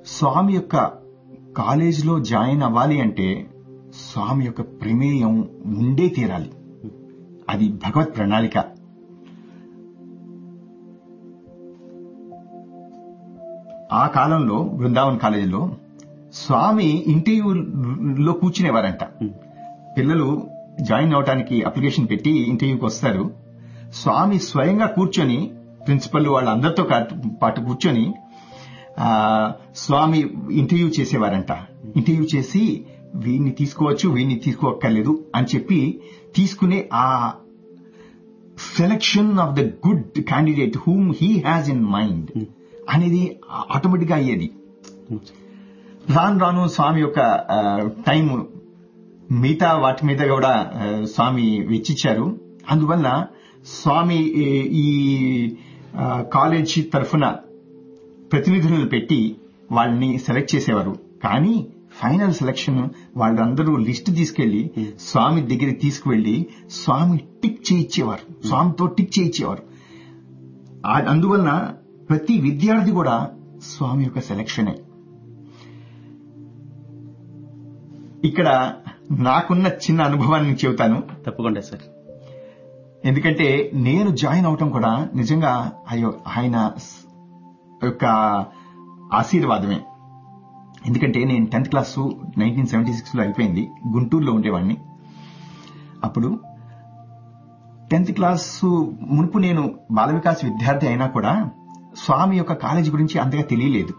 స్వామి యొక్క కాలేజీలో జాయిన్ అవ్వాలి అంటే స్వామి యొక్క ప్రమేయం ఉండే తీరాలి అది భగవత్ ప్రణాళిక ఆ కాలంలో బృందావన్ కాలేజీలో స్వామి ఇంటర్వ్యూలో కూర్చునేవారంట పిల్లలు జాయిన్ అవడానికి అప్లికేషన్ పెట్టి ఇంటర్వ్యూకి వస్తారు స్వామి స్వయంగా కూర్చొని ప్రిన్సిపల్ వాళ్ళందరితో కా- పాటు కూర్చొని ఆ, స్వామి ఇంటర్వ్యూ చేసేవారంట ఇంటర్వ్యూ చేసి వీడిని తీసుకోవచ్చు వీడిని తీసుకోక్కర్లేదు అని చెప్పి తీసుకునే ఆ selection of the good candidate whom he has in mind అనేది ఆటోమేటిక్ గా అయ్యేది రాను రాను స్వామి యొక్క టైం మిగతా వాటి మీద కూడా ఆ, స్వామి వెచ్చిచ్చారు అందువల్ల స్వామి ఈ- ఈ ఆ, కాలేజీ తరఫున ప్రతినిధులను పెట్టి వాళ్ళని సెలెక్ట్ చేసేవారు కానీ ఫైనల్ సెలక్షన్ వాళ్ళందరూ లిస్ట్ తీసుకెళ్లి స్వామి దగ్గరికి తీసుకువెళ్లి స్వామి టిక్ చేయించేవారు స్వామితో టిక్ చేయించేవారు ఆ- అందువలన ప్రతి విద్యార్థి కూడా స్వామి యొక్క సెలక్షనే ఇక్కడ నాకున్న చిన్న అనుభవాన్ని చెబుతాను తప్పకుండా సార్ ఎందుకంటే నేను జాయిన్ అవటం కూడా నిజంగా అయ్యో ఆయన స్- యొక్క ఆశీర్వాదమే ఎందుకంటే నేను tenth class nineteen seventy six లో అయిపోయింది గుంటూరులో ఉండేవాడిని అప్పుడు టెన్త్ క్లాస్ మునుపు నేను బాల వికాస్ విద్యార్థి అయినా కూడా స్వామి యొక్క కాలేజీ గురించి అంతగా తెలియలేదు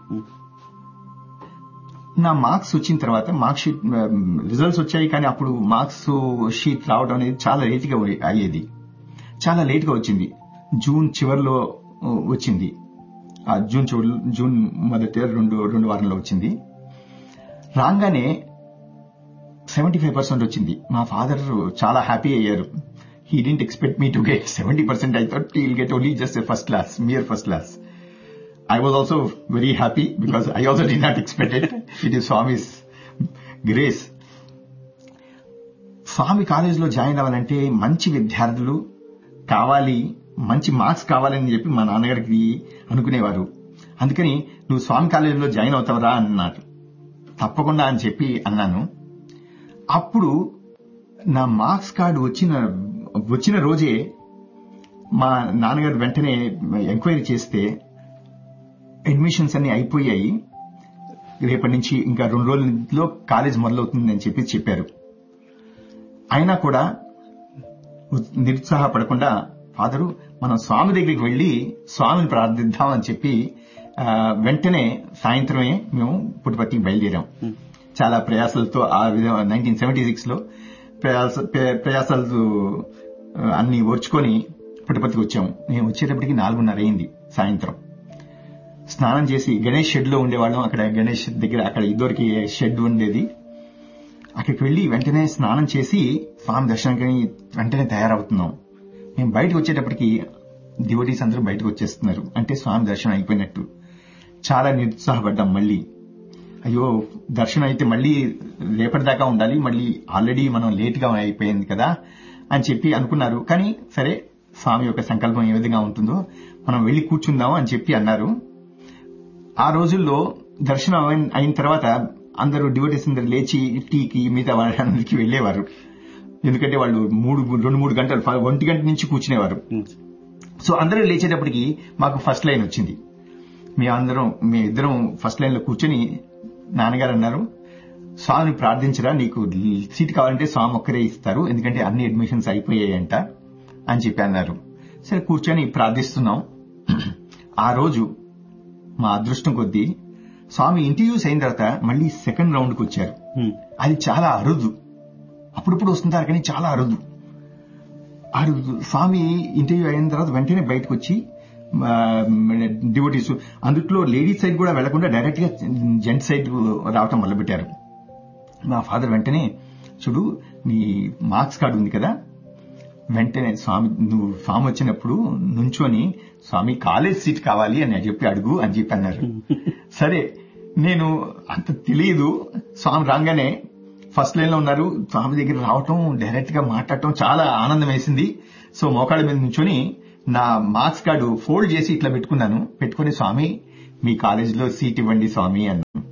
నా మార్క్స్ వచ్చిన తర్వాత మార్క్ షీట్ రిజల్ట్స్ వచ్చాయి కానీ అప్పుడు మార్క్స్ షీట్ రావడం అనేది చాలా లేట్గా అయ్యేది చాలా లేట్గా వచ్చింది జూన్ చివరిలో ఆ, వచ్చింది ఆ జూన్ చివరి జూన్ మొదటి రెండు రెండు వారంలో వచ్చింది రాగానే సెవెంటీ ఫైవ్ పర్సెంట్ వచ్చింది మా ఫాదర్ చాలా హ్యాపీ అయ్యారు he didn't expect me to get seventy percent I thought he'll get only just first class mere first class I was also very happy because I also did not expect it. It is Swami's grace. Swami కాలేజీలో join అవ్వాలంటే మంచి విద్యార్థులు కావాలి మంచి marks కావాలని చెప్పి మా నాన్నగారికి అనుకునేవారు అందుకని నువ్వు స్వామి కాలేజీలో జాయిన్ అవుతావరా అన్నారు తప్పకుండా అని చెప్పి అన్నాను అప్పుడు నా మార్క్స్ కార్డు వచ్చిన వచ్చిన రోజే మా నాన్నగారు వెంటనే ఎంక్వైరీ చేస్తే అడ్మిషన్స్ అన్ని అయిపోయాయి రేపటి నుంచి ఇంకా రెండు రోజుల్లో కాలేజ్ మొదలవుతుందని చెప్పి చెప్పారు అయినా కూడా నిరుత్సాహపడకుండా ఫాదరు మనం స్వామి దగ్గరికి వెళ్లి స్వామిని ప్రార్థిద్దాం అని చెప్పి ఆ, వెంటనే సాయంత్రమే మేము పుట్టుపత్తికి బయలుదేరాం చాలా ప్రయాసాలతో ఆ విధంగా నైన్టీన్ సెవెంటీ సిక్స్ లో ప్రయాస ప్ర- ప్రయాసాలు ఆ, అన్ని ఓర్చుకొని పుట్టుపత్తికి వచ్చాము మేము వచ్చేటప్పటికి నాలుగున్నర అయింది సాయంత్రం స్నానం చేసి గణేష్ షెడ్ లో ఉండేవాళ్ళం అక్కడ గణేష్ దగ్గర అక్కడ ఇద్దరికి షెడ్ ఉండేది అక్కడికి వెళ్లి వెంటనే స్నానం చేసి స్వామి దర్శనానికి వెంటనే తయారవుతున్నాం మేము బయటకు వచ్చేటప్పటికి డివోటీస్ అందరూ బయటకు వచ్చేస్తున్నారు అంటే స్వామి దర్శనం అయిపోయినట్టు చాలా నిరుత్సాహపడ్డాం మళ్ళీ అయ్యో దర్శనం అయితే మళ్ళీ రేపటిదాకా ఉండాలి మళ్ళీ ఆల్రెడీ మనం లేట్ గా అయిపోయింది కదా అని చెప్పి అనుకున్నారు కానీ సరే స్వామి యొక్క సంకల్పం ఏ విధంగా ఉంటుందో మనం వెళ్లి కూర్చుందాం అని చెప్పి అన్నారు ఆ రోజుల్లో దర్శనం అయిన- అయిన తర్వాత అందరూ డివోటీస్ అందరు లేచి టీకి మిగతా వాళ్ళందరికీ వెళ్లేవారు ఎందుకంటే వాళ్ళు మూడు రెండు మూడు గంటలు ఫ- ఒంటి గంట నుంచి కూర్చునేవారు సో అందరూ లేచేటప్పటికి మాకు ఫస్ట్ లైన్ వచ్చింది మేమందరం మేమిద్దరం ఫస్ట్ లైన్ లో కూర్చొని నాన్నగారు అన్నారు స్వామిని ప్రార్థించరా నీకు సీట్ కావాలంటే స్వామి ఒక్కరే ఇస్తారు ఎందుకంటే అన్ని అడ్మిషన్స్ అయిపోయాయంట అని చెప్పి అన్నారు సరే కూర్చొని ప్రార్థిస్తున్నాం ఆ రోజు మా అదృష్టం కొద్దీ స్వామి ఇంటర్వ్యూస్ అయిన తర్వాత మళ్ళీ సెకండ్ రౌండ్ కు వచ్చారు అది చాలా అరుదు అప్పుడప్పుడు వస్తుంటారు కానీ చాలా అరుదు అరుదు స్వామి ఇంటర్వ్యూ అయిన తర్వాత వెంటనే బయటకు వచ్చి డివోటీస్ అందుట్లో లేడీస్ సైడ్ కూడా వెళ్లకుండా డైరెక్ట్ గా జెంట్ సైడ్ రావటం మొదలుపెట్టారు మా ఫాదర్ వెంటనే చూడు నీ మార్క్స్ కార్డు ఉంది కదా వెంటనే స్వామి నువ్వు స్వామి వచ్చినప్పుడు నుంచొని స్వామి కాలేజ్ సీట్ కావాలి అని చెప్పి అడుగు అని చెప్పి అన్నారు సరే నేను అంత తెలియదు స్వామి రాగానే ఫస్ట్ లైన్ లో ఉన్నారు స్వామి దగ్గర రావటం డైరెక్ట్ గా మాట్లాడటం చాలా ఆనందం వేసింది సో మోకాళ్ళ మీద నుంచొని నా మార్క్స్ కార్డు ఫోల్డ్ చేసి ఇట్లా పెట్టుకున్నాను పెట్టుకుని స్వామి మీ కాలేజీలో సీట్ ఇవ్వండి స్వామి అన్నాను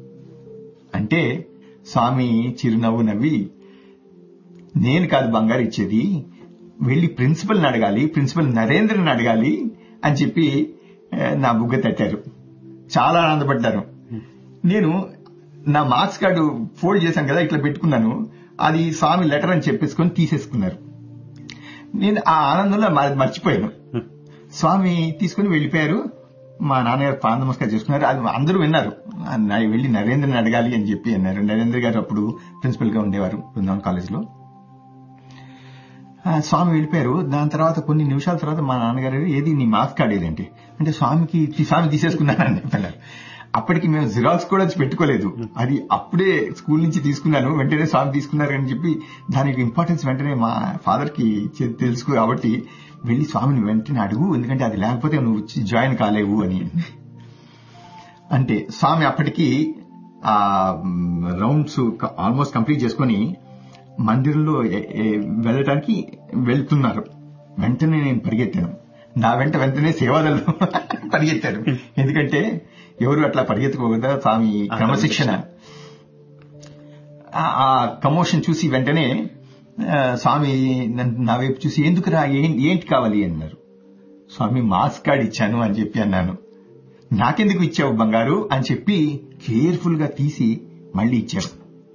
అంటే స్వామి చిరునవ్వు నవ్వి నేను కాదు బంగారు ఇచ్చేది వెళ్ళి ప్రిన్సిపల్ని అడగాలి ప్రిన్సిపల్ నరేంద్రని అడగాలి అని చెప్పి ఆ, నా బుగ్గ తట్టారు చాలా ఆనందపడ్డాను నేను నా మార్క్స్ కార్డు ఫోల్డ్ చేశాను కదా ఇట్లా పెట్టుకున్నాను అది స్వామి లెటర్ అని చెప్పేసుకొని తీసేసుకున్నారు నేను ఆ ఆనందంలో మ- మర్చిపోయాను స్వామి తీసుకుని వెళ్ళిపోయారు మా నాన్నగారు పాద నమస్కారం చేసుకున్నారు అది అందరూ విన్నారు నా వెళ్ళి నరేంద్రని అడగాలి అని చెప్పి అన్నారు నరేంద్ర గారు అప్పుడు ప్రిన్సిపల్ గా ఉండేవారు బృందావన్ కాలేజ్ లో ఆ, స్వామి వెళ్ళిపోయారు దాని తర్వాత కొన్ని నిమిషాల తర్వాత మా నాన్నగారు ఏది నీ మార్క్స్ కార్డ్ ఏదంటే అంటే స్వామికి తీ- స్వామి తీసేసుకున్నానని చెప్పారు అప్పటికి మేము జిరాక్స్ కూడా పెట్టుకోలేదు అది అప్పుడే స్కూల్ నుంచి తీసుకున్నాను వెంటనే స్వామి తీసుకున్నారు అని చెప్పి దానికి ఇంపార్టెన్స్ వెంటనే మా ఫాదర్ కి చె- తెలుసు కాబట్టి వెళ్లి స్వామిని వెంటనే అడుగు ఎందుకంటే అది లేకపోతే నువ్వు వచ్చి జాయిన్ కాలేవు అని అంటే స్వామి అప్పటికి ఆ రౌండ్స్ ఆల్మోస్ట్ కంప్లీట్ చేసుకొని మందిరంలో ఎ- ఎ- వెళ్ళటానికి వెళ్తున్నారు వెంటనే నేను పరిగెత్తాను నా వెంట వెంటనే సేవాదలు పరిగెత్తారు ఎందుకంటే ఎవరు అట్లా పరిగెత్తుకోకుండా స్వామి క్రమశిక్షణ ఆ- ఆ కమోషన్ చూసి వెంటనే ఆ, స్వామి నన్ను నా వైపు చూసి ఎందుకురా ఏం- ఏంటి కావాలి అన్నారు స్వామి మాస్క్ కార్డ్ ఇచ్చాను అని చెప్పి అన్నాను నాకెందుకు ఇచ్చావు బంగారు అని చెప్పి కేర్ఫుల్ గా తీసి మళ్ళీ ఇచ్చారు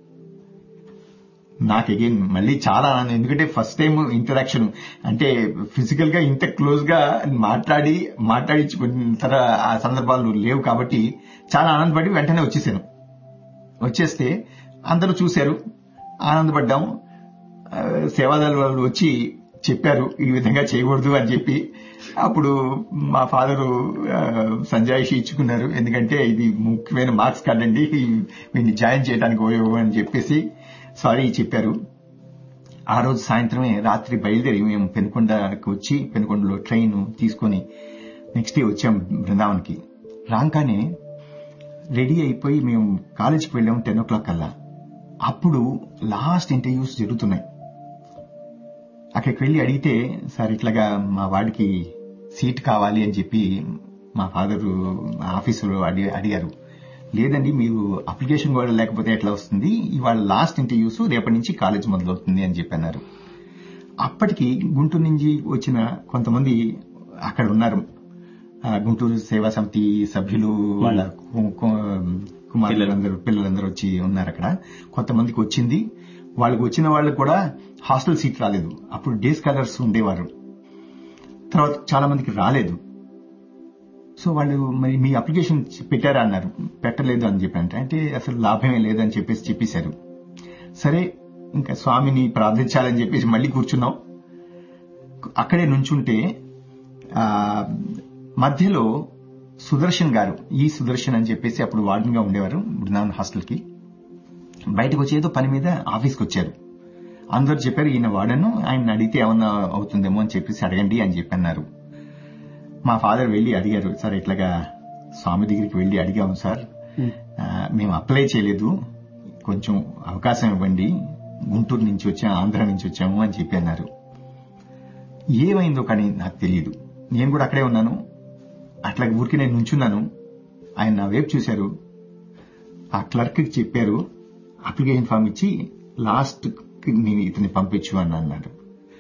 నాకు అగైన్ మళ్ళీ చాలా ఆనందం ఎందుకంటే ఫస్ట్ టైం ఇంటరాక్షన్ అంటే ఫిజికల్ గా ఇంత క్లోజ్ గా మాట్లాడి మాట్లాడించుకున్న తర ఆ సందర్భాలు లేవు కాబట్టి చాలా ఆనందపడి వెంటనే వచ్చేసాను వచ్చేస్తే అందరూ చూశారు ఆనందపడ్డాం ఆ, సేవాదళ వాళ్ళు వచ్చి చెప్పారు ఈ విధంగా చేయకూడదు అని చెప్పి అప్పుడు మా ఫాదరు సంజాయిషి ఇచ్చుకున్నారు ఎందుకంటే ఇది ముఖ్యమైన మార్క్స్ కార్డ్ అండి వీడిని జాయిన్ చేయడానికి ఉపయోగం అని చెప్పేసి సారీ చెప్పారు ఆ రోజు సాయంత్రమే రాత్రి బయలుదేరి మేము పెనుకొండకు వచ్చి పెనుకొండలో ట్రైన్ తీసుకొని నెక్స్ట్ డే వచ్చాం బృందావన్కి రాగానే రెడీ అయిపోయి మేము కాలేజీకి వెళ్ళాము టెన్ ఓ క్లాక్ కల్లా అప్పుడు లాస్ట్ ఇంటర్వ్యూస్ జరుగుతున్నాయి అక్కడికి వెళ్ళి అడిగితే సార్ ఇట్లాగా మా వాడికి సీట్ కావాలి అని చెప్పి మా ఫాదర్ ఆఫీసులో అడి- అడిగారు లేదండి మీరు అప్లికేషన్ కూడా లేకపోతే ఎట్లా వస్తుంది ఇవాళ లాస్ట్ ఇంటర్వ్యూస్ రేపటి నుంచి కాలేజ్ మొదలవుతుంది అని చెప్పి అన్నారు అప్పటికి గుంటూరు నుంచి వచ్చిన కొంతమంది అక్కడ ఉన్నారు ఆ, గుంటూరు సేవా సమితి సభ్యులు వాళ్ళ కు- కు- కుమారులందరూ పిల్లలందరూ వచ్చి ఉన్నారు అక్కడ కొంతమందికి వచ్చింది వాళ్ళకి వచ్చిన వాళ్ళకి కూడా హాస్టల్ సీట్ రాలేదు అప్పుడు డే స్కాలర్స్ ఉండేవారు తర్వాత చాలా మందికి రాలేదు సో వాళ్ళు మరి మీ అప్లికేషన్ పెట్టారా అన్నారు పెట్టలేదు అని చెప్పి అంటే అంటే అసలు లాభమే లేదని చెప్పేసి చెప్పేశారు సరే ఇంకా స్వామిని ప్రార్థించాలని చెప్పేసి మళ్ళీ కూర్చున్నాం అక్కడే నుంచుంటే ఆ మధ్యలో సుదర్శన్ గారు ఈ సుదర్శన్ అని చెప్పేసి అప్పుడు వార్డెన్ గా ఉండేవారు బృందావన్ హాస్టల్ కి బయటకు వచ్చి ఏదో పని మీద ఆఫీస్కి వచ్చారు అందరు చెప్పారు ఈయన వాడను ఆయన అడిగితే ఏమన్నా అవుతుందేమో అని చెప్పేసి అడగండి అని చెప్పి అన్నారు మా ఫాదర్ వెళ్ళి అడిగారు సార్ ఇట్లాగా స్వామి దగ్గరికి వెళ్ళి అడిగాము సార్ ఆ, మేము అప్లై చేయలేదు కొంచెం అవకాశం ఇవ్వండి గుంటూరు నుంచి వచ్చాము ఆంధ్ర నుంచి వచ్చాము అని చెప్పి అన్నారు ఏమైందో కానీ నాకు తెలియదు నేను కూడా అక్కడే ఉన్నాను అట్లా ఊరికి నేను నుంచున్నాను ఆయన నా వైపు చూశారు ఆ క్లర్క్ కి చెప్పారు అప్లికేషన్ ఫామ్ ఇచ్చి లాస్ట్ నేను ఇతన్ని పంపించు అని అన్నాడు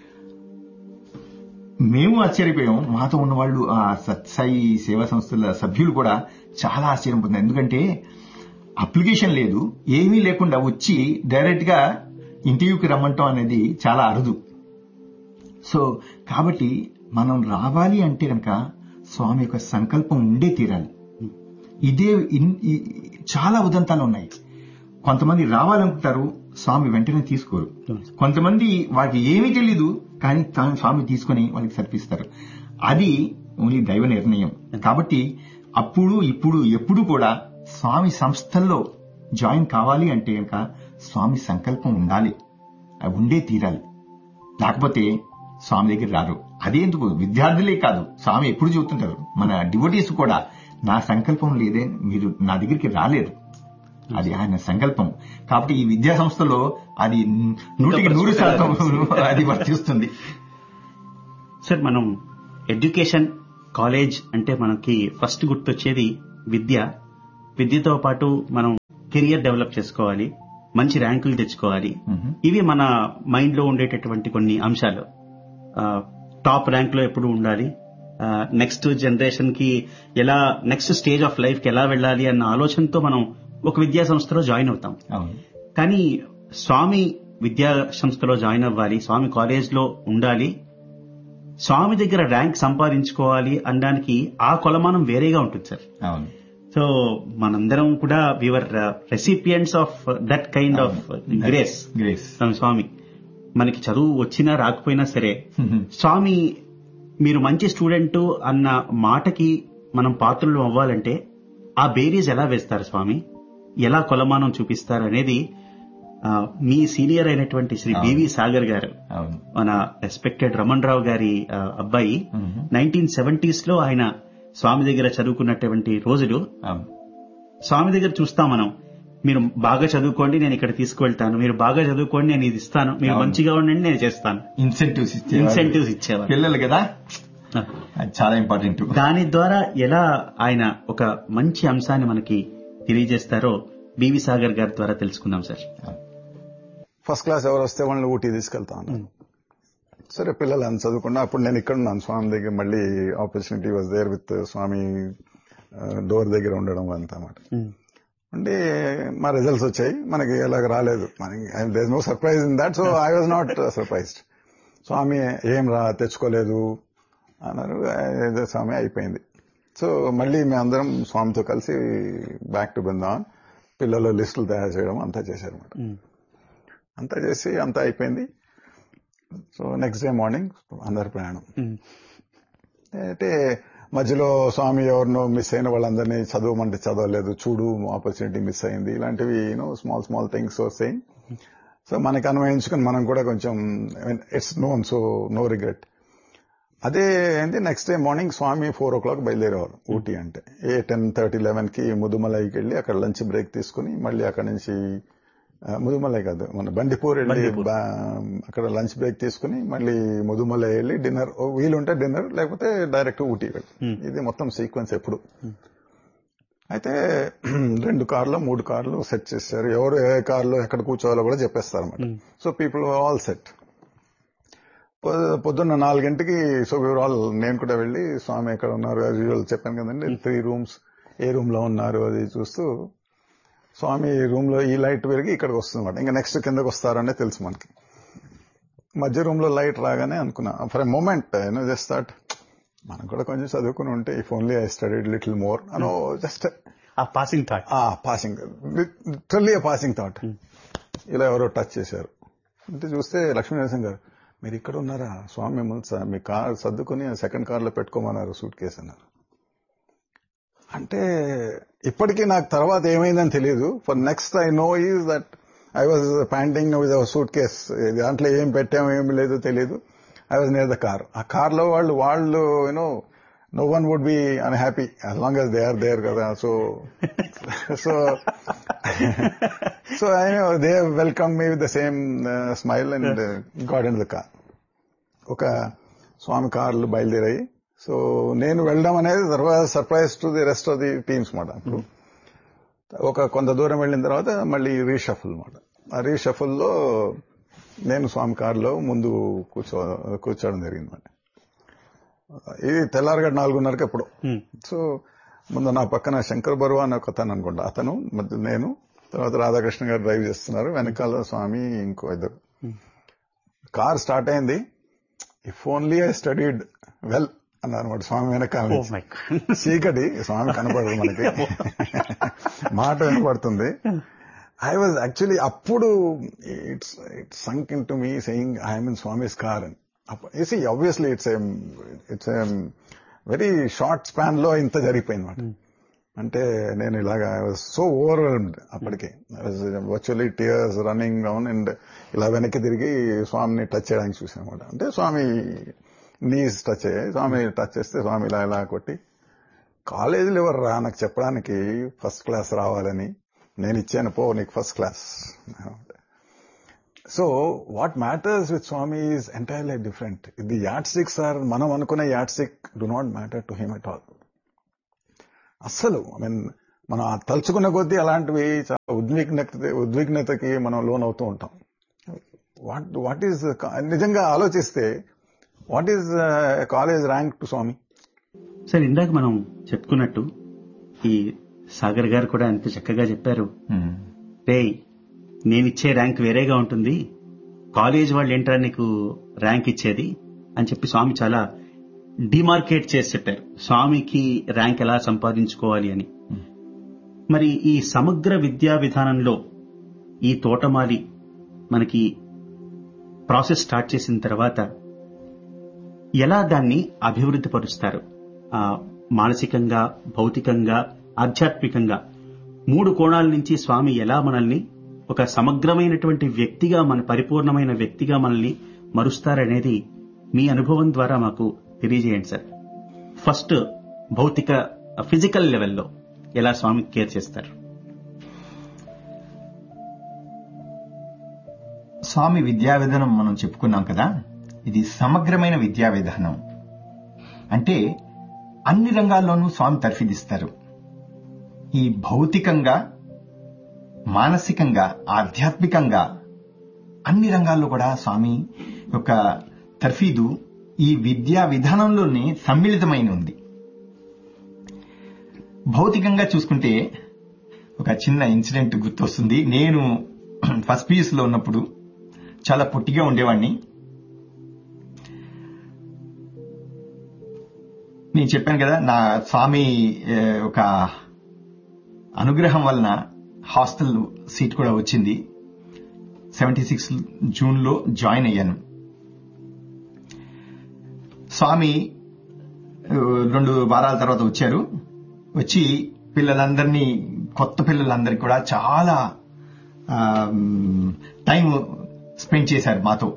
మేము ఆశ్చర్యపోయాం మాతో ఉన్న వాళ్ళు ఆ సత్సాయి సేవా సంస్థల సభ్యులు కూడా చాలా ఆశ్చర్యం పొందారు ఎందుకంటే అప్లికేషన్ లేదు ఏమీ లేకుండా వచ్చి డైరెక్ట్ గా ఇంటర్వ్యూకి రమ్మంటాం అనేది చాలా అరుదు సో కాబట్టి మనం రావాలి అంటే కనుక స్వామి యొక్క సంకల్పం ఉండే తీరాలి ఇదే ఇన్- ఈ- చాలా ఉదంతాలు ఉన్నాయి కొంతమంది రావాలనుకుంటారు స్వామి వెంటనే తీసుకోరు కొంతమంది వారికి ఏమీ తెలీదు కానీ తాను స్వామి తీసుకొని వాళ్ళకి సర్పిస్తారు అది ఓన్లీ దైవ నిర్ణయం కాబట్టి అప్పుడు ఇప్పుడు ఎప్పుడు కూడా స్వామి సంస్థల్లో జాయిన్ కావాలి అంటే కనుక స్వామి సంకల్పం ఉండాలి అది ఉండే తీరాలి లేకపోతే స్వామి దగ్గర రారు అదేందుకు విద్యార్థులే కాదు స్వామి ఎప్పుడు చెబుతుంటారు మన డివోటీస్ కూడా నా సంకల్పం లేదే మీరు నా దగ్గరికి రాలేరు అది ఆయన సంకల్పం కాబట్టి ఈ విద్యా సంస్థలో అది నూటికి నూరు శాతం అది వర్తిస్తుంది సార్ మనం ఎడ్యుకేషన్ కాలేజ్ అంటే మనకి ఫస్ట్ గుర్తొచ్చేది విద్య విద్యతో పాటు మనం కెరియర్ డెవలప్ చేసుకోవాలి మంచి ర్యాంకులు తెచ్చుకోవాలి మ్మ్. ఇవి మన మైండ్ లో ఉండేటటువంటి కొన్ని అంశాలు టాప్ ర్యాంక్ లో ఎప్పుడు ఉండాలి నెక్స్ట్ జనరేషన్ కి ఎలా నెక్స్ట్ స్టేజ్ ఆఫ్ లైఫ్ కి ఎలా వెళ్ళాలి అన్న ఆలోచనతో మనం ఒక విద్యా సంస్థలో జాయిన్ అవుతాం అవును కానీ స్వామి విద్యా సంస్థలో జాయిన్ అవ్వాలి స్వామి కాలేజ్ లో ఉండాలి స్వామి దగ్గర ర్యాంక్ సంపాదించుకోవాలి అనడానికి ఆ కొలమానం వేరేగా ఉంటుంది సార్ అవును సో మనందరం కూడా we're recipients of that kind of grace grace Swami మనకి చదువు వచ్చినా రాకపోయినా సరే స్వామి మీరు మంచి స్టూడెంట్ అన్న మాటకి మనం పాత్రలు అవ్వాలంటే ఆ బేరీస్ ఎలా వేస్తారు స్వామి ఎలా కొలమానం చూపిస్తారు అనేది ఆ, మీ సీనియర్ అయినటువంటి శ్రీ అవును. బివి సాగర్ గారు అవును మన రెస్పెక్టెడ్ రమణ్ రావు గారి ఆ, అబ్బాయి మ్మ్. నైన్టీన్ సెవెంటీస్ లో ఆయన స్వామి దగ్గర చదువుకున్నటువంటి రోజులు అవును స్వామి దగ్గర చూస్తాం మనం మీరు బాగా చదువుకోండి నేను ఇక్కడ తీసుకువెళ్తాను మీరు బాగా చదువుకోండి నేను ఇది ఇస్తాను మీరు అవును. మంచిగా ఉండండి నేను చేస్తాను ఇన్సెంటివ్స్ ఇచ్చే ఇన్సెంటివ్స్ ఇచ్చేవారు పిల్లలు కదా అది చాలా ఇంపార్టెంట్ దాని ద్వారా ఎలా ఆయన ఒక మంచి అంశాన్ని మనకి తెలియజేస్తారో బివి సాగర్ గారి ద్వారా తెలుసుకుందాం సార్ ఫస్ట్ క్లాస్ ఎవరు వస్తే వాళ్ళని ఊటీ తీసుకెళ్తా ఉన్నాను సరే పిల్లలు అని చదువుకున్నా అప్పుడు నేను ఇక్కడ ఉన్నాను స్వామి దగ్గర మళ్ళీ opportunity was there with Swami door దగ్గర ఉండడం అంతా అన్నమాట అంటే మా రిజల్ట్స్ వచ్చాయి మనకి ఎలాగ రాలేదు మనకి there no surprise in that so I was not surprised Swami ఏం రా తెచ్చుకోలేదు అన్నారు ఏదో స్వామి అయిపోయింది సో మళ్ళీ మేము అందరం స్వామితో కలిసి బ్యాక్ టు బృందావన్ పిల్లలు లిస్టులు తయారు చేయడం అంతా చేశారు అన్నమాట అంతా చేసి అంతా అయిపోయింది సో నెక్స్ట్ డే మార్నింగ్ అందరి ప్రయాణం అంటే మధ్యలో స్వామి ఎవరినో మిస్ అయిన వాళ్ళందరినీ చదవమంటే చదవలేదు చూడు ఆపర్చునిటీ మిస్ అయింది ఇలాంటివి యూనో స్మాల్ స్మాల్ థింగ్స్ వస్తాయి సో మనకి అన్వయించుకుని మనం కూడా కొంచెం it's known so no regret అదే ఏంటి next day morning Swami four o'clock బయలుదేరేవారు ఊటీ అంటే ఏ టెన్ థర్టీ లెవెన్ కి ముదుమలైకి వెళ్ళి అక్కడ లంచ్ బ్రేక్ తీసుకుని మళ్ళీ అక్కడ నుంచి ఆ, ముదుమలై కాదు మన బండిపూర్ వెళ్ళి బండిపూర్. బా- అక్కడ లంచ్ బ్రేక్ తీసుకుని మళ్ళీ ముదుమలై వెళ్ళి డిన్నర్ వీలుంటే డిన్నర్ లేకపోతే డైరెక్ట్ ఊటీ వెళ్ళి Hmm. ఇది మొత్తం సీక్వెన్స్ ఎప్పుడు అయితే రెండు కార్లు మూడు కార్లు సెట్ చేశారు ఎవరు ఏ కార్లో ఎక్కడ కూర్చోవాలో కూడా చెప్పేస్తారు అనమాట సో పీపుల్ ఆల్ సెట్ పొద్దున్న నాలుగింటికి సో వివర్ ఆల్ నేను కూడా వెళ్ళి స్వామి ఎక్కడ ఉన్నారు యాజ్ యూజువల్ చెప్పాను కదండి త్రీ రూమ్స్ ఏ రూమ్ లో ఉన్నారు అది చూస్తూ స్వామి రూమ్ లో ఈ లైట్ పెరిగి ఇక్కడికి వస్తుంది అనమాట ఇంకా నెక్స్ట్ కిందకి వస్తారనే తెలుసు మనకి మధ్య రూమ్ లో లైట్ రాగానే అనుకున్నా for a moment you know just thought మనం కూడా కొంచెం చదువుకుని ఉంటే if only I studied little more అనో just a passing thought a passing literally passing thought ఇలా ఎవరో టచ్ చేశారు అంటే చూస్తే లక్ష్మీ నరసింహ గారు మీరు ఇక్కడ ఉన్నారా స్వామి మిమ్మల్ని స- మీ కార్ సర్దుకుని సెకండ్ కార్ లో పెట్టుకోమన్నారు సూట్ కేసు అన్నారు అంటే ఇప్పటికీ నాకు తర్వాత ఏమైందని తెలియదు for next I know is that I was panting with suitcase దాంట్లో ఏం పెట్టామో ఏం లేదు తెలియదు I was near the car ఆ కార్ లో వాళ్ళు వాళ్ళు you know no one would be unhappy as long as they are there కదా so so so I know they welcome me with the same smile and God and the car ఒక స్వామి కార్లు బయలుదేరాయి so నేను వెళ్ళడం అనేది తర్వాత surprise to the rest of the teams మాట అప్పుడు ఒక కొంత దూరం వెళ్ళిన తర్వాత మళ్ళీ రీషఫుల్ మాట ఆ రీషఫుల్ లో నేను స్వామి కారులో ముందు కూర్చో కూర్చోవడం జరిగింది మాట ఇది తెల్లారగడ నాలుగున్నరకి ఎప్పుడు సో ముందు నా పక్కన శంకర్ బరువా అని ఒక అతను అనుకుంటా అతను మధ్య నేను తర్వాత రాధాకృష్ణ గారు డ్రైవ్ చేస్తున్నారు వెనకాల స్వామి ఇంకో ఇద్దరు కార్ స్టార్ట్ అయింది if only I studied well అన్నారు అనమాట స్వామి వెనకాల ఓ నుంచి. మై చీకటి స్వామి కనపడదు మనకి మాట వినపడుతుంది ఐ వాజ్ యాక్చువల్లీ అప్పుడు it's it's sunk in to me saying I'm in Swami's car అని see obviously it's it's very short span లో ఇంత జరిగిపోయింది అనమాట అంటే నేను ఇలాగా ఐ వాజ్ సో ఓవర్వెల్మ్డ్ అప్పటికే I was virtually tears running down and ఇలా వెనక్కి తిరిగి స్వామిని టచ్ చేయడానికి చూసాను అనమాట అంటే స్వామి నీస్ టచ్ అయ్యాయి స్వామి టచ్ చేస్తే స్వామి ఇలా ఇలా కొట్టి కాలేజీలో ఎవరు రా నాకు చెప్పడానికి ఫస్ట్ క్లాస్ రావాలని నేను ఇచ్చాను పో నీకు first class so what matters with Swami is entirely different the yardsticks are మనం అనుకునే yardstick do not matter to him at all అస్సలు ఐ మీన్ మనం ఆ తలుచుకున్న కొద్దీ అలాంటివి చాలా ఉద్విగ్నత ఉద్విగ్నతకి మనం లోన్ అవుతూ ఉంటాం వాట్ వాట్ ఈస్ నిజంగా ఆలోచిస్తే what is college rank to Swami sir ఇందాక మనం చెప్పుకున్నట్టు ఈ సాగర్ గారు కూడా ఎంత చక్కగా చెప్పారు ఉమ్. రే నేనిచ్చే ర్యాంక్ వేరేగా ఉంటుంది కాలేజ్ వాళ్ళు ఏంట్రా నీకు ర్యాంక్ ఇచ్చేది అని చెప్పి స్వామి చాలా డిమార్కేట్ చేసి చెప్పారు స్వామికి ర్యాంక్ ఎలా సంపాదించుకోవాలి అని మరి ఈ సమగ్ర విద్యా విధానంలో ఈ తోటమాలి మనకి ప్రాసెస్ స్టార్ట్ చేసిన తర్వాత ఎలా దాన్ని అభివృద్ధి పరుస్తారు ఆ, మానసికంగా భౌతికంగా ఆధ్యాత్మికంగా మూడు కోణాల నుంచి స్వామి ఎలా మనల్ని ఒక సమగ్రమైనటువంటి వ్యక్తిగా మన పరిపూర్ణమైన వ్యక్తిగా మనల్ని మరుస్తారనేది మీ అనుభవం ద్వారా మాకు తెలియజేయండి సార్ ఫస్ట్ భౌతిక ఫిజికల్ లెవెల్లో ఎలా స్వామి కేర్ చేస్తారు స్వామి విద్యా విధానం మనం చెప్పుకున్నాం కదా ఇది సమగ్రమైన విద్యా విధానం అంటే అన్ని రంగాల్లోనూ స్వామి తర్ఫీదిస్తారు ఈ భౌతికంగా మానసికంగా ఆధ్యాత్మికంగా అన్ని రంగాల్లో కూడా స్వామి యొక్క తర్ఫీదు ఈ విద్యా విధానంలోనే సమ్మిళితమైన ఉంది భౌతికంగా చూసుకుంటే ఒక చిన్న ఇన్సిడెంట్ గుర్తొస్తుంది నేను ఫస్ట్ పీయూస్ లో ఉన్నప్పుడు చాలా పొట్టిగా ఉండేవాడిని నేను చెప్పాను కదా నా స్వామి ఏ, ఒక అనుగ్రహం వలన హాస్టల్ సీట్ కూడా వచ్చింది సెవెంటీ సిక్స్ జూన్ లో జాయిన్ అయ్యాను స్వామి ఆ, రెండు వారాల తర్వాత వచ్చారు వచ్చి పిల్లలందరినీ కొత్త పిల్లలందరికీ కూడా చాలా టైం స్పెండ్ చేశారు మాతో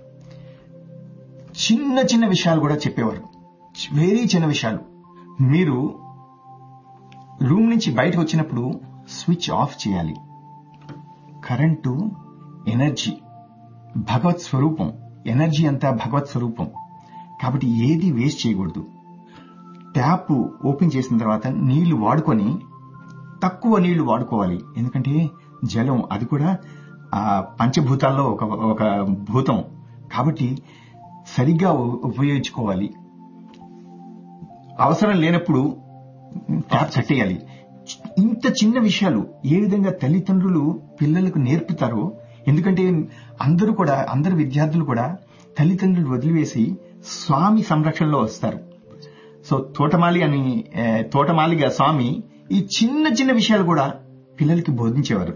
చిన్న చిన్న విషయాలు కూడా చెప్పేవారు వెరీ చిన్న విషయాలు మీరు రూమ్ నుంచి బయటకు వచ్చినప్పుడు స్విచ్ ఆఫ్ చేయాలి కరెంటు ఎనర్జీ భగవత్ స్వరూపం ఎనర్జీ అంతా భగవత్ స్వరూపం కాబట్టి ఏది వేస్ట్ చేయకూడదు ట్యాప్ ఓపెన్ చేసిన తర్వాత నీళ్లు వాడుకొని తక్కువ నీళ్లు వాడుకోవాలి ఎందుకంటే జలం అది కూడా ఆ పంచభూతాల్లో ఒక ఒక భూతం కాబట్టి సరిగ్గా ఉ- ఉపయోగించుకోవాలి అవసరం లేనప్పుడు ట్యాప్ కట్టేయాలి ఇంత చిన్న విషయాలు ఏ విధంగా తల్లిదండ్రులు పిల్లలకు నేర్పుతారో ఎందుకంటే అందరూ కూడా అందరు విద్యార్థులు కూడా తల్లిదండ్రులు వదిలివేసి స్వామి సంరక్షణలో వస్తారు సో తోటమాలి అని ఏ, తోటమాలిగా స్వామి ఈ చిన్న చిన్న విషయాలు కూడా పిల్లలకి బోధించేవారు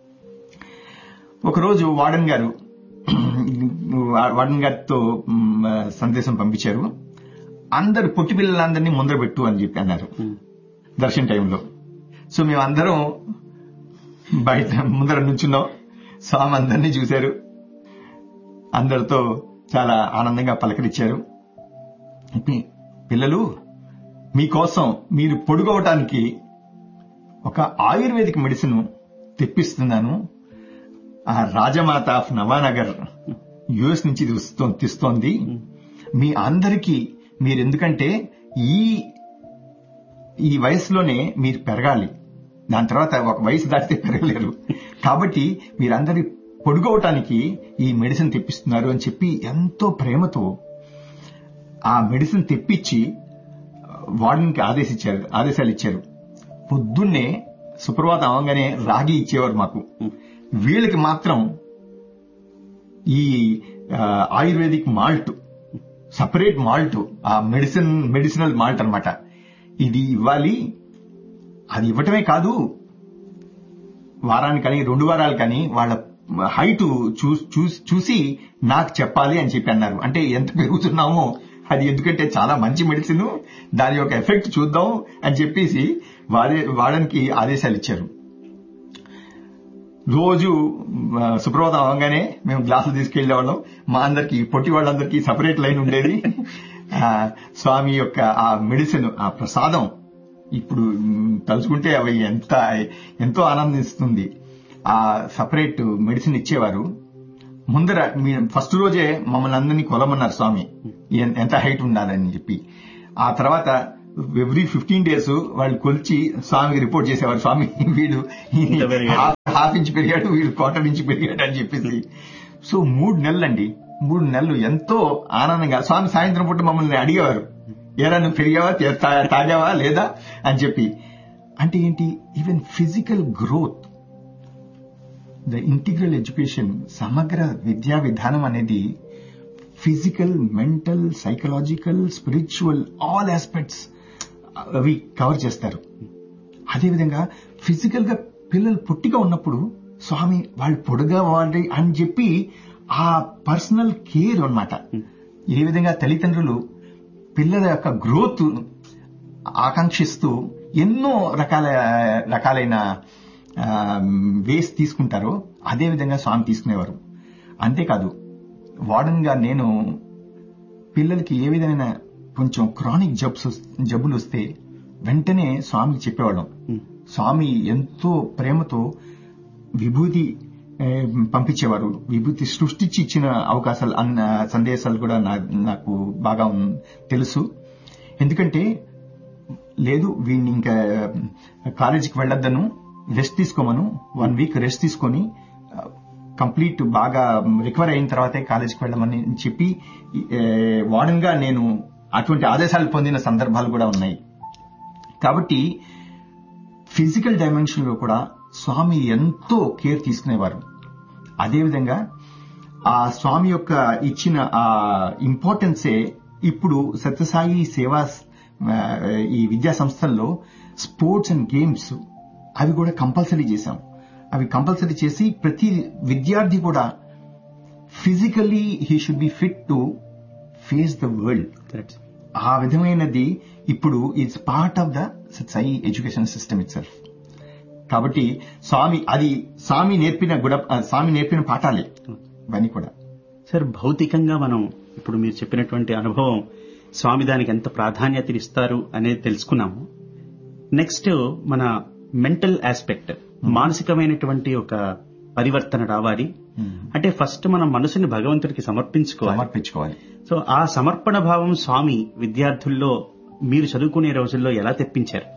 ఒకరోజు వార్డెన్ గారు వార్డెన్ గారితో మ్, సందేశం పంపించారు అందరు పొట్టి పిల్లలందరినీ ముందర పెట్టు అని చెప్పి అన్నారు దర్శన టైంలో సో మేమందరం బయట ముందర నుంచున్నాం స్వామి అందరినీ చూశారు అందరితో చాలా ఆనందంగా పలకరించారు "పి- పిల్లలు మీకోసం మీరు పొడుగవటానికి ఒక ఆయుర్వేదిక్ మెడిసిన్ తెప్పిస్తున్నాను ఆ రాజమాత ఆఫ్ నవానగర్ యుఎస్ నుంచి తెస్తో- తెస్తోంది మీ అందరికీ మీరు ఎందుకంటే ఈ ఈ వయసులోనే మీరు పెరగాలి దాని తర్వాత ఒక వయసు దాటితే పెరగలేరు కాబట్టి మీరందరి పొడుగవటానికి ఈ మెడిసిన్ తెప్పిస్తున్నారు అని చెప్పి ఎంతో ప్రేమతో ఆ మెడిసిన్ తెప్పించి వార్డెన్కి ఆదేశించారు ఆదేశాలు ఇచ్చారు పొద్దున్నే సుప్రభాతం అవగానే రాగి ఇచ్చేవారు మాకు వీళ్ళకి మాత్రం ఈ ఆ, ఆయుర్వేదిక్ మాల్ట్ సపరేట్ మాల్ట్ ఆ మెడిసిన్ మెడిసినల్ మాల్ట్ అన్నమాట ఇది ఇవ్వాలి అది ఇవ్వటమే కాదు వారానికి కానీ రెండు వారాలు కానీ వాళ్ళ హైట్ చూసి నాకు చెప్పాలి అని చెప్పి అన్నారు అంటే ఎంత పెరుగుతున్నామో అది ఎందుకంటే చాలా మంచి మెడిసిన్ దాని యొక్క ఎఫెక్ట్ చూద్దాం అని చెప్పేసి వాడే వాడడానికి ఆదేశాలు ఇచ్చారు రోజు ఆ, సుప్రభాతం అవగానే మేము గ్లాసులు తీసుకెళ్లేవాళ్ళం మా అందరికి పొట్టి వాళ్ళందరికీ సపరేట్ లైన్ ఉండేది ఆ, స్వామి యొక్క ఆ మెడిసిన్ ఆ ప్రసాదం ఇప్పుడు మ్, తలుచుకుంటే అవి ఎంత ఎంతో ఆనందిస్తుంది ఆ సపరేట్ మెడిసిన్ ఇచ్చేవారు ముందర మీ ఫస్ట్ రోజే మమ్మల్ని అందరినీ కొలమన్నారు స్వామి ఎన్- ఎంత హైట్ ఉండాలని చెప్పి ఆ తర్వాత ఎవ్రీ ఫిఫ్టీన్ డేస్ వాళ్ళు కొలిచి స్వామికి రిపోర్ట్ చేసేవారు స్వామి వీడు ఇంత పెరిగాడు. హాఫ్- హాఫ్ ఇంచ్ పెరిగాడు వీడు క్వార్టర్ ఇంచ్ పెరిగాడు అని చెప్పేసి సో మూడు నెలలండి మూడు నెలలు ఎంతో ఆనందంగా స్వామి సాయంత్రం పూట మమ్మల్ని అడిగేవారు ఏరా నువ్వు పెరిగావా తే- తా- తాగావా లేదా అని చెప్పి అంటే ఏంటి even physical growth the integral education సమగ్ర విద్యా విధానం అనేది physical mental psychological spiritual all aspects అవి కవర్ చేస్తారు అదేవిధంగా ఫిజికల్ గా పిల్లలు పుట్టిగా ఉన్నప్పుడు స్వామి వాళ్ళు పొడుగా వాడి అని చెప్పి ఆ పర్సనల్ కేర్ అన్నమాట ఏ విధంగా తల్లిదండ్రులు పిల్లల యొక్క గ్రోత్ ఆకాంక్షిస్తూ ఎన్నో రకాల రకాలైన వేస్ తీసుకుంటారో అదే విధంగా స్వామి తీసుకునేవారు అంతేకాదు వార్డెన్ గా నేను పిల్లలకి ఏ విధమైన కొంచెం క్రానిక్ జబ్స్ జబ్బులు వస్తే వెంటనే స్వామికి చెప్పేవాళ్ళం స్వామి ఎంతో ప్రేమతో విభూతి ఏ, పంపించేవారు విభూతి సృష్టించి ఇచ్చిన అవకాశాలు అన్న సందేశాలు కూడా నా- నాకు బాగా ఉన్- తెలుసు ఎందుకంటే లేదు వీడిని ఇంకా కాలేజీకి వెళ్ళొద్దను రెస్ట్ తీసుకోమను వన్ వీక్ రెస్ట్ తీసుకొని కంప్లీట్ బాగా రికవర్ అయిన తర్వాతే కాలేజీకి వెళ్ళమని చెప్పి వార్డెన్ గా నేను అటువంటి ఆదేశాలు పొందిన సందర్భాలు కూడా ఉన్నాయి కాబట్టి ఫిజికల్ డైమెన్షన్ లో కూడా స్వామి ఎంతో కేర్ తీసుకునేవారు అదేవిధంగా ఆ స్వామి యొక్క ఇచ్చిన ఆ ఇంపార్టెన్సే ఇప్పుడు సత్యసాయి సేవా ఆ, ఈ విద్యా సంస్థల్లో స్పోర్ట్స్ అండ్ గేమ్స్ అవి కూడా కంపల్సరీ చేశాం అవి కంపల్సరీ చేసి ప్రతి విద్యార్థి కూడా physically he should be fit to face the world Correct. ఆ విధమైనది ఇప్పుడు it's part of the Sai education system itself కాబట్టి స్వామి అది స్వామి నేర్పిన గుడ ఆ, స్వామి నేర్పిన పాఠాలే ఇవన్నీ కూడా సార్ భౌతికంగా మనం ఇప్పుడు మీరు చెప్పినటువంటి అనుభవం స్వామి దానికి ఎంత ప్రాధాన్యత ఇస్తారు అనేది తెలుసుకున్నాము నెక్స్ట్ మన మెంటల్ ఆస్పెక్ట్ మానసికమైనటువంటి ఒక పరివర్తన రావాలి అంటే ఫస్ట్ మన మనసుని భగవంతుడికి సమర్పించుకోవాలి సమర్పించుకోవాలి సో ఆ సమర్పణ భావం స్వామి విద్యార్థుల్లో మీరు చదువుకునే రోజుల్లో ఎలా తెప్పించారు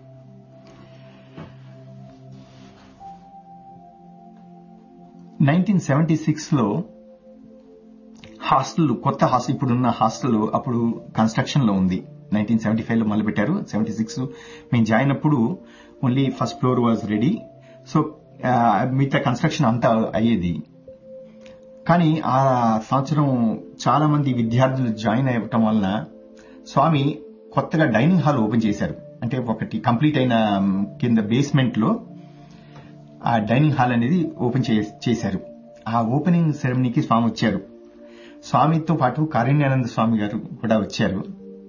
నైన్టీన్ సెవెంటీ సిక్స్ లో హాస్టల్ కొత్త హాస్టల్ ఇప్పుడున్న హాస్టల్ అప్పుడు కన్స్ట్రక్షన్ లో ఉంది నైన్టీన్ సెవెంటీ ఫైవ్ లో మొదలు పెట్టారు సెవెంటీ సిక్స్ మేము జాయిన్ అప్పుడు only first floor was ready so మిగతా కన్స్ట్రక్షన్ అంతా అయ్యేది కానీ ఆ సంవత్సరం చాలా మంది విద్యార్థులు జాయిన్ అవ్వటం వలన స్వామి కొత్తగా డైనింగ్ హాల్ ఓపెన్ చేశారు అంటే ఒకటి కంప్లీట్ అయిన మ్, కింద బేస్మెంట్ లో ఆ డైనింగ్ హాల్ అనేది ఓపెన్ చే- చేశారు ఆ ఓపెనింగ్ సెరమనీకి స్వామి వచ్చారు స్వామితో పాటు కారుణ్యానంద స్వామి గారు కూడా వచ్చారు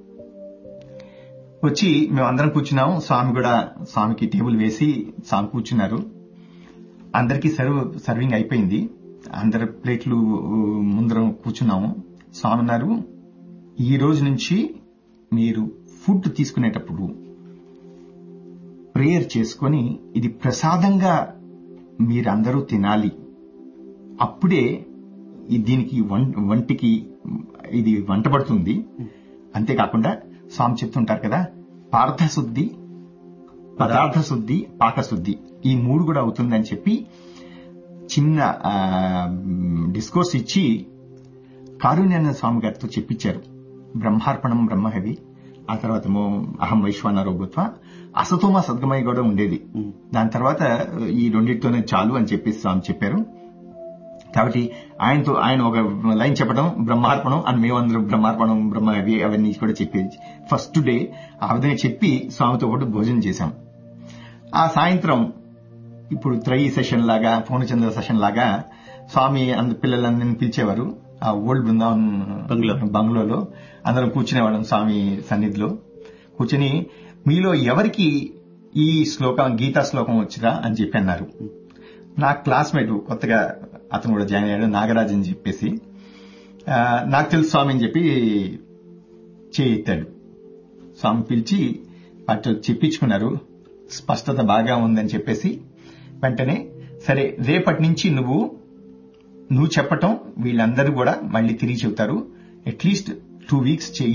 వచ్చి మేము అందరం కూర్చున్నాం స్వామి కూడా స్వామికి టేబుల్ వేసి స్వామి కూర్చున్నారు అందరికీ సర్వ్ సర్వింగ్ అయిపోయింది అందరి ప్లేట్లు ఊ, ముందరం కూర్చున్నాము స్వామి అన్నారు ఈ రోజు నుంచి మీరు ఫుడ్ తీసుకునేటప్పుడు ప్రేయర్ చేసుకొని ఇది ప్రసాదంగా మీరందరూ తినాలి అప్పుడే ఈ- దీనికి వం- వంటికి ఇది వంట పడుతుంది అంతేకాకుండా స్వామి చెప్తుంటారు కదా పార్థశుద్ధి పదార్థ శుద్ధి పాకశుద్ధి ఈ మూడు కూడా అవుతుందని చెప్పి చిన్న డిస్కోర్స్ ఇచ్చి కారుణ్యానంద స్వామి గారితో చెప్పించారు బ్రహ్మార్పణం బ్రహ్మహవి ఆ తర్వాత ఏమో అహం వైశ్వానరో భూత్వ అసతోమ సద్గమయ కూడా ఉండేది దాని తర్వాత ఈ రెండింటితోనే చాలు అని చెప్పేసి స్వామి చెప్పారు కాబట్టి ఆయనతో ఆయన ఒక లైన్ చెప్పడం బ్రహ్మార్పణం అని మేమందరం బ్రహ్మార్పణం బ్రహ్మ అవి అవన్నీ కూడా చెప్పేది ఫస్ట్ డే ఆ విధంగా చెప్పి స్వామితో పాటు భోజనం చేశాం ఆ సాయంత్రం ఇప్పుడు త్రయీ సెషన్ లాగా పూర్ణచంద్ర సెషన్ లాగా స్వామి అంద పిల్లలందరినీ పిలిచేవారు ఆ ఓల్డ్ బృందావన్ బంగ్లా. బంగ్లాలో అందరం కూర్చునేవాళ్ళం స్వామి సన్నిధిలో కూర్చుని మీలో ఎవరికి ఈ శ్లోకం గీతా శ్లోకం వచ్చిరా అని చెప్పి అన్నారు నా క్లాస్మేట్ కొత్తగా అతను కూడా జాయిన్ అయ్యాడు నాగరాజ్ అని చెప్పేసి ఆ, నాకు తెలుసు స్వామి అని చెప్పి చేయి ఎత్తాడు స్వామి పిలిచి అటు చెప్పించుకున్నారు స్పష్టత బాగా ఉందని చెప్పేసి వెంటనే సరే రేపటి నుంచి నువ్వు నువ్వు చెప్పటం వీళ్ళందరూ కూడా మళ్ళీ తిరిగి చెబుతారు అట్లీస్ట్ టూ వీక్స్ చెయ్యి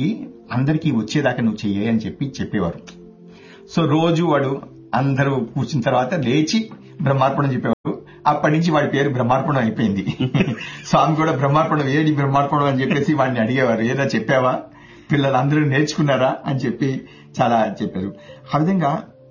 అందరికీ వచ్చేదాకా నువ్వు చెయ్యి అని చెప్పి చెప్పేవారు సో రోజు వాడు అందరూ కూర్చున్న తర్వాత లేచి బ్రహ్మార్పణం చెప్పేవారు అప్పటి నుంచి వాడి పేరు బ్రహ్మార్పణం అయిపోయింది స్వామి కూడా బ్రహ్మార్పణం ఏడి బ్రహ్మార్పణం అని చెప్పేసి వాడిని అడిగేవారు ఏదో చెప్పావా పిల్లలందరూ నేర్చుకున్నారా అని చెప్పి చాలా చెప్పారు ఆ విధంగా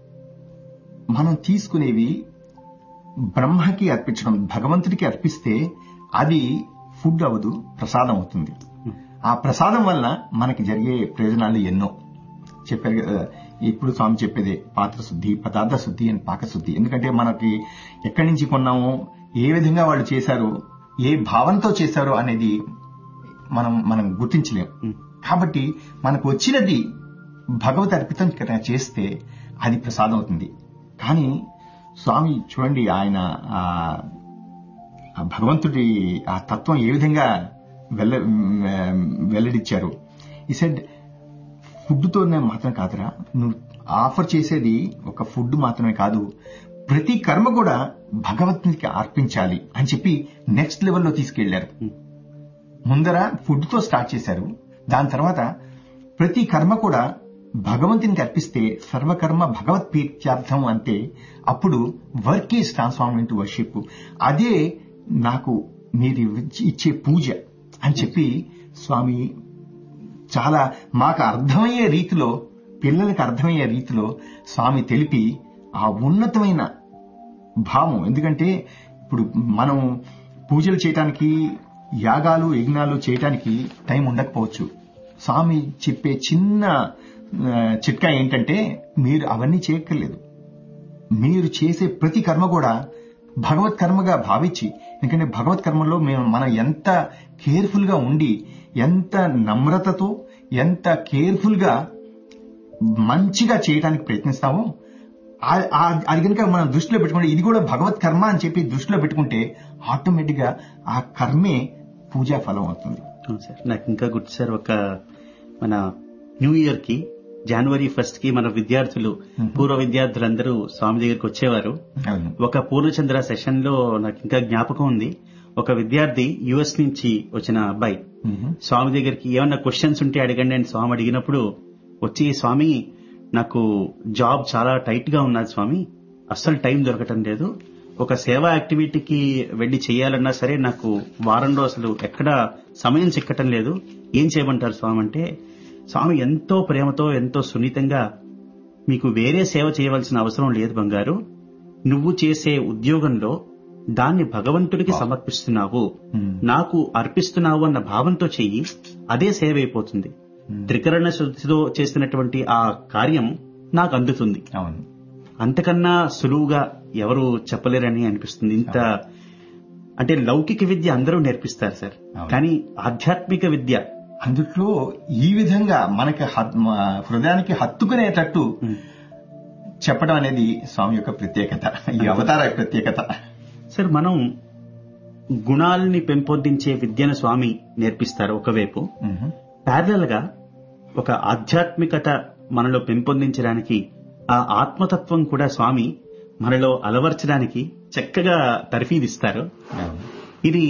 మనం తీసుకునేవి బ్రహ్మకి అర్పించడం భగవంతుడికి అర్పిస్తే అది ఫుడ్ అవ్వదు ప్రసాదం అవుతుంది ఆ ప్రసాదం వల్ల మనకి జరిగే ప్రయోజనాలు ఎన్నో చెప్పారు కదా ఇప్పుడు స్వామి చెప్పేదే పాత్ర శుద్ధి పదార్థ శుద్ధి అండ్ పాక శుద్ధి ఎందుకంటే మనకి ఎక్కడి నుంచి కొన్నామో ఏ విధంగా వాళ్ళు చేశారో ఏ భావంతో చేశారో అనేది మనం మనం గుర్తించలేం కాబట్టి మనకు వచ్చినది భగవత్ అర్పితం కనుక చేస్తే అది ప్రసాదం అవుతుంది కానీ స్వామి చూడండి ఆయన ఆ ఆ భగవంతుడి ఆ తత్వం ఏ విధంగా వెల్ల వెల్లడిచ్చారు ఈ సెడ్ ఫుడ్తోనే మాత్రం కాదురా నువ్వు ఆఫర్ చేసేది ఒక ఫుడ్ మాత్రమే కాదు ప్రతి కర్మ కూడా భగవంతునికి అర్పించాలి అని చెప్పి నెక్స్ట్ లెవెల్లో తీసుకెళ్లారు ముందర ఫుడ్ తో స్టార్ట్ చేశారు దాని తర్వాత ప్రతి కర్మ కూడా భగవంతునికి అర్పిస్తే సర్వకర్మ భగవత్ ప్రీత్యార్థం అంటే అప్పుడు work is transform into worship అదే నాకు మీరు ఇచ్చే పూజ అని చెప్పి స్వామి చాలా మాకు అర్థమయ్యే రీతిలో పిల్లలకి అర్థమయ్యే రీతిలో స్వామి తెలిపి ఆ ఉన్నతమైన భావం ఎందుకంటే ఇప్పుడు మనం పూజలు చేయటానికి యాగాలు యజ్ఞాలు చేయటానికి టైం ఉండకపోవచ్చు స్వామి చెప్పే చిన్న ఆ, చిట్కా ఏంటంటే మీరు అవన్నీ చేయక్కర్లేదు మీరు చేసే ప్రతి కర్మ కూడా భగవత్ కర్మగా భావించి ఎందుకంటే భగవత్ కర్మలో మేము మనం ఎంత కేర్ఫుల్ గా ఉండి ఎంత నమ్రతతో ఎంత కేర్ఫుల్ గా మంచిగా చేయడానికి ప్రయత్నిస్తామో ఆ- ఆ- అది కనుక మనం దృష్టిలో పెట్టుకుంటే ఇది కూడా భగవత్ కర్మ అని చెప్పి దృష్టిలో పెట్టుకుంటే ఆటోమేటిక్ గా ఆ కర్మే పూజా ఫలం అవుతుంది అవును సార్ నాకు ఇంకా గుర్తు సార్ ఒక మన న్యూ ఇయర్ కి జనవరి ఫస్ట్ కి మన విద్యార్థులు పూర్వ విద్యార్థులందరూ స్వామి దగ్గరికి వచ్చేవారు అవును ఒక పూర్ణచంద్ర సెషన్ లో నాకు ఇంకా జ్ఞాపకం ఉంది ఒక విద్యార్థి యుఎస్ నుంచి వచ్చిన అబ్బాయి మ్మ్. స్వామి దగ్గరికి ఏమన్నా క్వశ్చన్స్ ఉంటే అడగండి అని స్వామి అడిగినప్పుడు వచ్చి స్వామి నాకు జాబ్ చాలా టైట్ గా ఉన్నది స్వామి అస్సలు టైం దొరకటం లేదు ఒక సేవా యాక్టివిటీకి వెళ్లి చేయాలన్నా సరే నాకు వారంలో అసలు ఎక్కడ సమయం చిక్కటం లేదు ఏం చేయమంటారు స్వామి అంటే స్వామి ఎంతో ప్రేమతో ఎంతో సున్నితంగా మీకు వేరే సేవ చేయవలసిన అవసరం లేదు బంగారు నువ్వు చేసే ఉద్యోగంలో దాన్ని భగవంతుడికి సమర్పిస్తున్నావు మ్మ్. నాకు అర్పిస్తున్నావు అన్న భావంతో చెయ్యి అదే సేవ అయిపోతుంది త్రికరణ శుద్ధితో చేసినటువంటి ఆ కార్యం నాకు అందుతుంది అవును అంతకన్నా సులువుగా ఎవరు చెప్పలేరని అనిపిస్తుంది ఇంత అంటే లౌకిక విద్య అందరూ నేర్పిస్తారు సార్ అవును. కానీ ఆధ్యాత్మిక విద్య అందుట్లో ఈ విధంగా మనకి హత్- మా హృదయానికి హత్తుకునేటట్టు చెప్పడం అనేది స్వామి యొక్క ప్రత్యేకత ఈ అవతార ప్రత్యేకత సార్ మనం గుణాలని పెంపొందించే విద్యను స్వామి నేర్పిస్తారు ఒకవైపు మ్మ్. ప్యారలల్ గా ఒక ఆధ్యాత్మికత మనలో పెంపొందించడానికి ఆ ఆత్మతత్వం కూడా స్వామి మనలో అలవర్చడానికి చక్కగా తర్ఫీదిస్తారు అవును. ఇది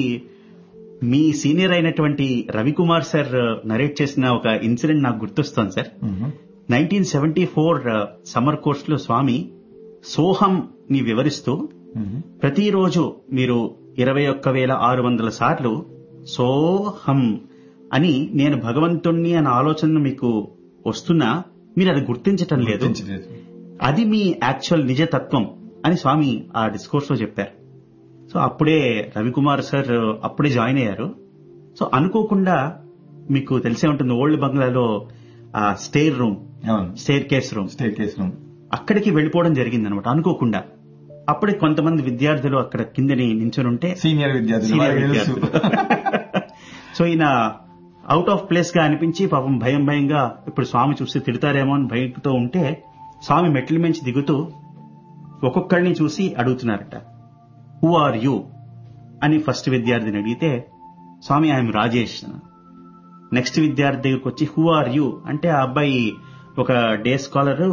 మీ సీనియర్ అయినటువంటి రవికుమార్ సార్ నరేట్ చేసిన ఒక ఇన్సిడెంట్ నాకు గుర్తొస్తోంది సార్ మ్మ్. Nineteen seventy four summer course లో స్వామి సోహం ని వివరిస్తూ మ్మ్. ప్రతిరోజు మీరు ఇరవై ఒక్క వేల ఆరు వందల సార్లు సోహం అని నేను భగవంతుణ్ణి అన్న ఆలోచన మీకు వస్తున్నా మీరు అది గుర్తించటం లేదు గుర్తించలేదు. అది మీ యాక్చువల్ నిజతత్వం అని స్వామి ఆ డిస్కోర్స్ లో చెప్పారు సో అప్పుడే రవికుమార్ సార్ అప్పుడే జాయిన్ అయ్యారు సో అనుకోకుండా మీకు తెలిసే ఉంటుంది ఓల్డ్ బంగ్లాలో ఆ స్టేర్ రూమ్ అవును staircase room state case room అక్కడికి వెళ్ళిపోవడం జరిగింది అనమాట అనుకోకుండా అప్పుడే కొంతమంది విద్యార్థులు అక్కడ కిందని నించుని ఉంటే సీనియర్ విద్యార్థులు సీనియర్ వాళ్ళకి తెలుసు. విద్యార్థులు. సో ఈయన అవుట్ ఆఫ్ ప్లేస్ గా అనిపించి పాపం భయం భయంగా ఇప్పుడు స్వామి చూస్తే తిడతారేమో అని భయంతో ఉంటే స్వామి మెట్ల మించి దిగుతూ ఒక్కొక్కరిని చూసి అడుగుతున్నారట హూ ఆర్ యూ అని ఫస్ట్ విద్యార్థిని అడిగితే స్వామి ఐఎమ్ రాజేష్ నెక్స్ట్ విద్యార్థి దగ్గరికి వచ్చి హూ ఆర్ యూ అంటే ఆ అబ్బాయి ఒక డే స్కాలర్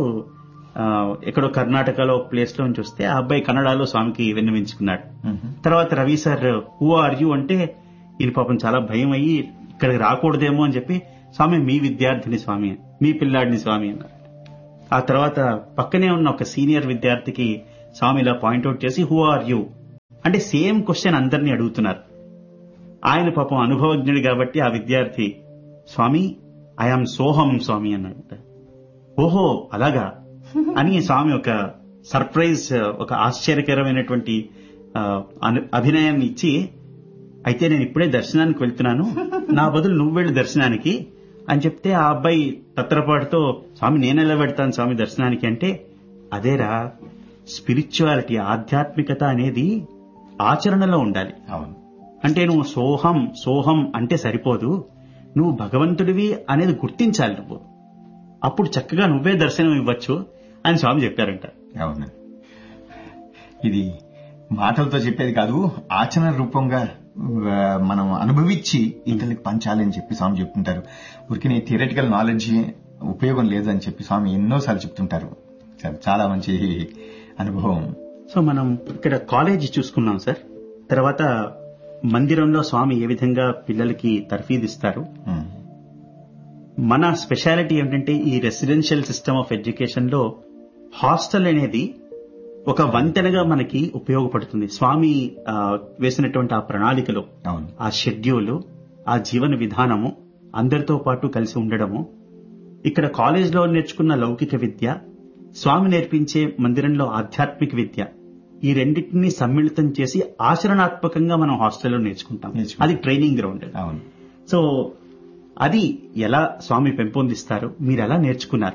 ఎక్కడో కర్ణాటకలో ప్లేస్ లో నుంచి వస్తే ఆ అబ్బాయి కన్నడలో స్వామికి విన్నవించుకున్నాడు మ్మ్. తర్వాత Ravi sir who are you అంటే ఈయన పాపం చాలా భయం అయ్యి ఇక్కడికి రాకూడదేమో అని చెప్పి స్వామి మీ విద్యార్థిని స్వామి మీ పిల్లాడిని స్వామి అన్నారు ఆ తర్వాత పక్కనే ఉన్న ఒక సీనియర్ విద్యార్థికి స్వామి ఇలా పాయింట్అవుట్ చేసి హూ ఆర్ యూ అంటే సేమ్ క్వశ్చన్ అందరినీ అడుగుతున్నారు ఆయన పాపం అనుభవజ్ఞుడు కాబట్టి ఆ విద్యార్థి స్వామి ఐఆమ్ సోహం స్వామి అన్నాడు ఓహో అలాగా అని స్వామి ఒక సర్ప్రైజ్ ఒక ఆశ్చర్యకరమైనటువంటి ఆ, అను- అభినయాన్ని ఇచ్చి అయితే నేను ఇప్పుడే దర్శనానికి వెళ్తున్నాను నా బదులు నువ్వు వెళ్ళు దర్శనానికి అని చెప్తే ఆ అబ్బాయి తత్తరపాటుతో స్వామి నేనెలా పెడతాను స్వామి దర్శనానికి అంటే అదేరా స్పిరిచువాలిటీ ఆధ్యాత్మికత అనేది ఆచరణలో ఉండాలి అవును అంటే నువ్వు సోహం సోహం అంటే సరిపోదు నువ్వు భగవంతుడివి అనేది గుర్తించాలి నువ్వు అప్పుడు చక్కగా నువ్వే దర్శనం ఇవ్వచ్చు అని స్వామి చెప్పారంట అవును ఇది మాటలతో చెప్పేది కాదు ఆచరణ రూపంగా ఆ, మనం అనుభవించి ఇతరులకు పంచాలి అని చెప్పి స్వామి చెప్తుంటారు ఊరికి థియరటికల్ నాలెడ్జ్ ఉపయోగం లేదని చెప్పి స్వామి ఎన్నోసార్లు చెప్తుంటారు చాలా- చాలా మంచి అనుభవం సో మనం ఇక్కడ కాలేజీ చూసుకున్నాం సార్ తర్వాత మందిరంలో స్వామి ఏ విధంగా పిల్లలకి తర్ఫీదు ఇస్తారు ఉమ్. మన స్పెషాలిటీ ఏంటంటే ఈ రెసిడెన్షియల్ సిస్టమ్ ఆఫ్ ఎడ్యుకేషన్ లో హాస్టల్ అనేది ఒక వంతెనగా మనకి ఉపయోగపడుతుంది స్వామి ఆ, వేసినటువంటి ఆ ప్రణాళికలో అవును ఆ షెడ్యూల్ ఆ జీవన విధానము అందరితో పాటు కలిసి ఉండడము ఇక్కడ కాలేజ్లో నేర్చుకున్న లౌకిక విద్య స్వామి నేర్పించే మందిరంలో ఆధ్యాత్మిక విద్య ఈ రెండింటిని సమ్మిళితం చేసి ఆచరణాత్మకంగా మనం హాస్టల్లో నేర్చుకుంటాం నేర్చుకుంటాం. అది ట్రైనింగ్ గ్రౌండ్ అవును సో అది ఎలా స్వామి పెంపొందిస్తారు మీరు ఎలా నేర్చుకున్నారు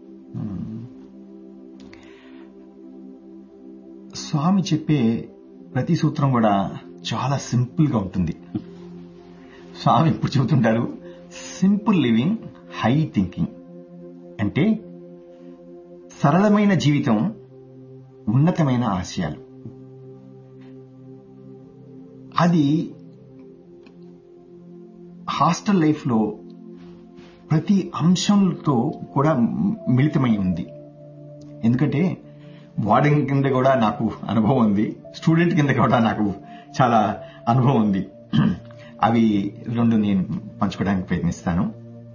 స్వామి చెప్పే ప్రతి సూత్రం కూడా చాలా సింపుల్ గా ఉంటుంది స్వామి ఇప్పుడు చెబుతుంటారు సింపుల్ లివింగ్ హై థింకింగ్ అంటే సరళమైన జీవితం ఉన్నతమైన ఆశయాలు అది హాస్టల్ లైఫ్ లో ప్రతి అంశంతో కూడా మిళితమై ఉంది ఎందుకంటే వార్డెన్ కింద కూడా నాకు అనుభవం ఉంది స్టూడెంట్ కింద కూడా నాకు చాలా అనుభవం ఉంది అవి రెండు నేను పంచుకోవడానికి ప్రయత్నిస్తాను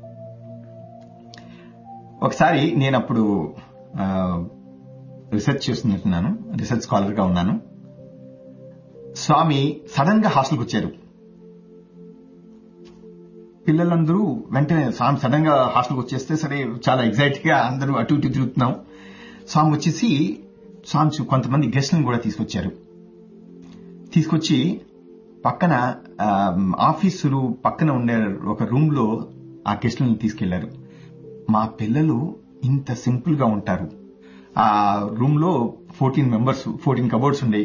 ఒకసారి నేను అప్పుడు ఆ, రీసెర్చ్ చేస్తున్నట్టున్నాను రీసెర్చ్ స్కాలర్ గా ఉన్నాను స్వామి సడన్ గా హాస్టల్కి వచ్చారు పిల్లలందరూ వెంటనే స్వామి సడన్ గా హాస్టల్కి వచ్చేస్తే సరే చాలా ఎగ్జైట్ గా అందరూ అటు ఇటు తిరుగుతున్నాం స్వామి వచ్చేసి స్వామి చూ- కొంతమంది గెస్ట్లను కూడా తీసుకొచ్చారు తీసుకొచ్చి పక్కన ఆ, ఆఫీసులు పక్కన ఉండే ఒక రూమ్ లో ఆ గెస్ట్లను తీసుకెళ్లారు మా పిల్లలు ఇంత సింపుల్ గా ఉంటారు ఆ రూమ్ లో ఫోర్టీన్ మెంబర్స్ ఫోర్టీన్ కబోర్డ్స్ ఉండేవి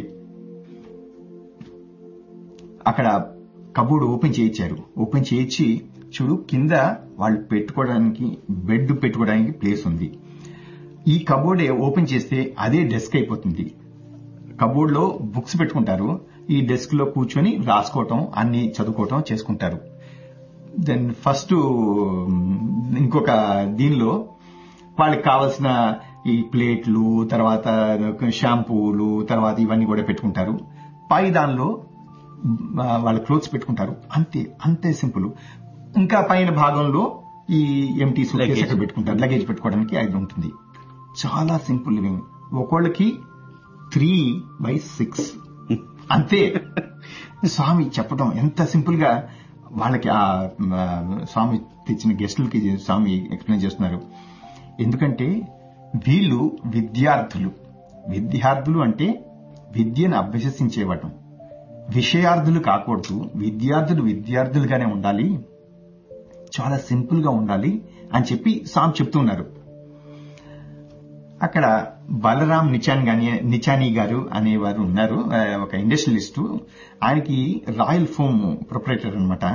అక్కడ కబోర్డ్ ఓపెన్ చేయించారు ఓపెన్ చేయించి చూడు కింద వాళ్ళు పెట్టుకోవడానికి బెడ్ పెట్టుకోవడానికి ప్లేస్ ఉంది ఈ కబోర్డ్ ఓపెన్ చేస్తే అదే డెస్క్ అయిపోతుంది కబోర్డ్ లో బుక్స్ పెట్టుకుంటారు ఈ డెస్క్ లో కూర్చొని రాసుకోవటం అన్ని చదువుకోవటం చేసుకుంటారు దెన్ ఫస్ట్ ఇంకొక దీనిలో వాళ్ళకి కావాల్సిన ఈ ప్లేట్లు తర్వాత షాంపూలు తర్వాత ఇవన్నీ కూడా పెట్టుకుంటారు పై దానిలో ఆ, వాళ్ళ క్లోత్స్ పెట్టుకుంటారు అంతే అంతే సింపుల్ ఇంకా పైన భాగంలో ఈ ఎంటీ సూట్కేస్ Luggage. అక్కడ పెట్టుకుంటారు లగేజ్ పెట్టుకోవడానికి అది ఉంటుంది చాలా సింపుల్ లివింగ్ ఒకళ్ళకి త్రీ బై సిక్స్ అంతే స్వామి చెప్పడం ఎంత సింపుల్ గా వాళ్ళకి ఆ ఆ, స్వామి తెచ్చిన గెస్టులకి స్వామి ఎక్స్ప్లెయిన్ చేస్తున్నారు ఎందుకంటే వీళ్ళు విద్యార్థులు విద్యార్థులు అంటే విద్యను అభ్యసించేవాడు విషయార్థులు కాకూడదు విద్యార్థులు విద్యార్థులుగానే ఉండాలి చాలా సింపుల్ గా ఉండాలి అని చెప్పి స్వామి చెప్తున్నారు అక్కడ బలరాం నిచాన్ గాని నిచానీ గారు అనేవారు ఉన్నారు ఆ, ఒక ఇండస్ట్రియలిస్టు ఆయనకి రాయల్ ఫోమ్ ప్రొపరేటర్ అనమాట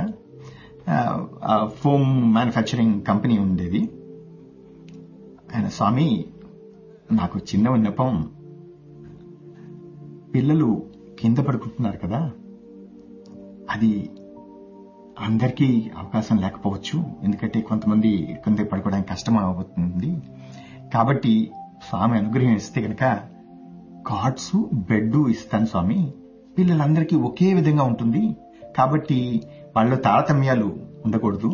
ఫోమ్ మ్యానుఫ్యాక్చరింగ్ కంపెనీ ఉండేది ఆయన స్వామి నాకు చిన్న విన్నపం పిల్లలు కింద పడుకుంటున్నారు కదా అది అందరికీ అవకాశం లేకపోవచ్చు ఎందుకంటే కొంతమంది కింద పడుకోవడానికి కష్టం అవుతుంది కాబట్టి స్వామి అనుగ్రహం ఇస్తే కనుక కార్డ్స్ బెడ్ ఇస్తాను స్వామి పిల్లలందరికీ ఒకే విధంగా ఉంటుంది కాబట్టి వాళ్ళ తారతమ్యాలు ఉండకూడదు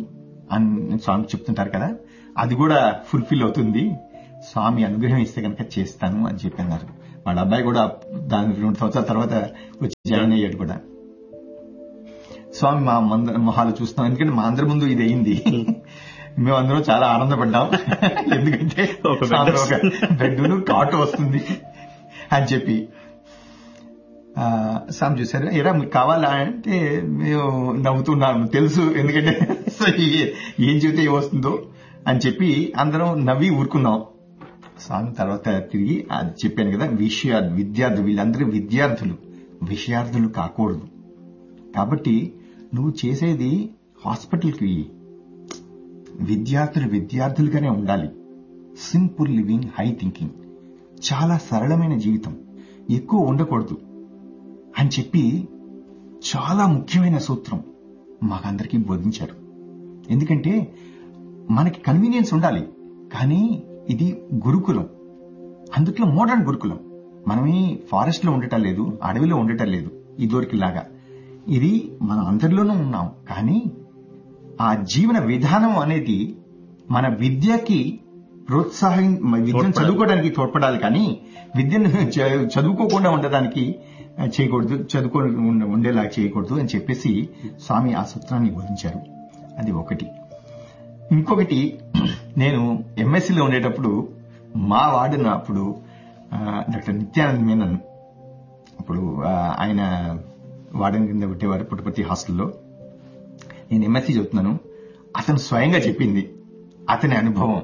అని స్వామి చెప్తుంటారు కదా అది కూడా ఫుల్ఫిల్ అవుతుంది స్వామి అనుగ్రహం ఇస్తే కనుక చేస్తాను అని చెప్పి అన్నారు వాళ్ళ అబ్బాయి కూడా దాని రెండు సంవత్సరాల తర్వాత వచ్చి జాయిన్ అయ్యాడు కూడా స్వామి మా మంద మొహాలు చూస్తాం ఎందుకంటే మా అందరి ముందు ఇది అయింది మేమందరం చాలా ఆనందపడ్డాం ఎందుకంటే ఒక bed స్వామి ఒక బెడ్ను కాటు వస్తుంది అని చెప్పి ఆ, స్వామి చూశారు ఎరా మీకు కావాలా అంటే మేము నవ్వుతున్నాము తెలుసు ఎందుకంటే సో ఈ- ఏం చెబితే ఏం వస్తుందో అని చెప్పి అందరం నవ్వి ఊరుకున్నాం స్వామి తర్వాత తిరిగి అది చెప్పాను కదా విషయ విద్యార్థులు వీళ్ళందరూ విద్యార్థులు విషయార్థులు కాకూడదు కాబట్టి నువ్వు చేసేది హాస్పిటల్కి విద్యార్థులు విద్యార్థులుగానే ఉండాలి సింపుల్ లివింగ్ హై థింకింగ్ చాలా సరళమైన జీవితం ఎక్కువ ఉండకూడదు అని చెప్పి చాలా ముఖ్యమైన సూత్రం మాకందరికీ బోధించారు ఎందుకంటే మనకి కన్వీనియన్స్ ఉండాలి కానీ ఇది గురుకులం అందుట్లో మోడర్న్ గురుకులం మనమే ఫారెస్ట్ లో ఉండటం లేదు అడవిలో ఉండటం లేదు ఇదివరకులాగా ఇది మనం అందరిలోనూ ఉన్నాం కానీ ఆ జీవన విధానం అనేది మన విద్యకి ప్రోత్సాహం విద్యను తోడ్పడాలి. చదువుకోవడానికి తోడ్పడాలి కానీ విద్యను చ- చదువుకోకుండా ఉండడానికి ఆ, చేయకూడదు చదువుకో ఉండ- ఉండేలా చేయకూడదు అని చెప్పేసి స్వామి ఆ సూత్రాన్ని బోధించారు అది ఒకటి ఇంకొకటి నేను ఎంఎస్సీలో ఉండేటప్పుడు మా వార్డున అప్పుడు ఆ, డాక్టర్ నిత్యానంద్ మేనన్ ఇప్పుడు ఆ, ఆయన వార్డెన్ కింద పెట్టేవారు పుట్టపర్తి హాస్టల్లో నేను ఎంఎస్సీ చదువుతున్నాను అతను స్వయంగా చెప్పింది అతని అనుభవం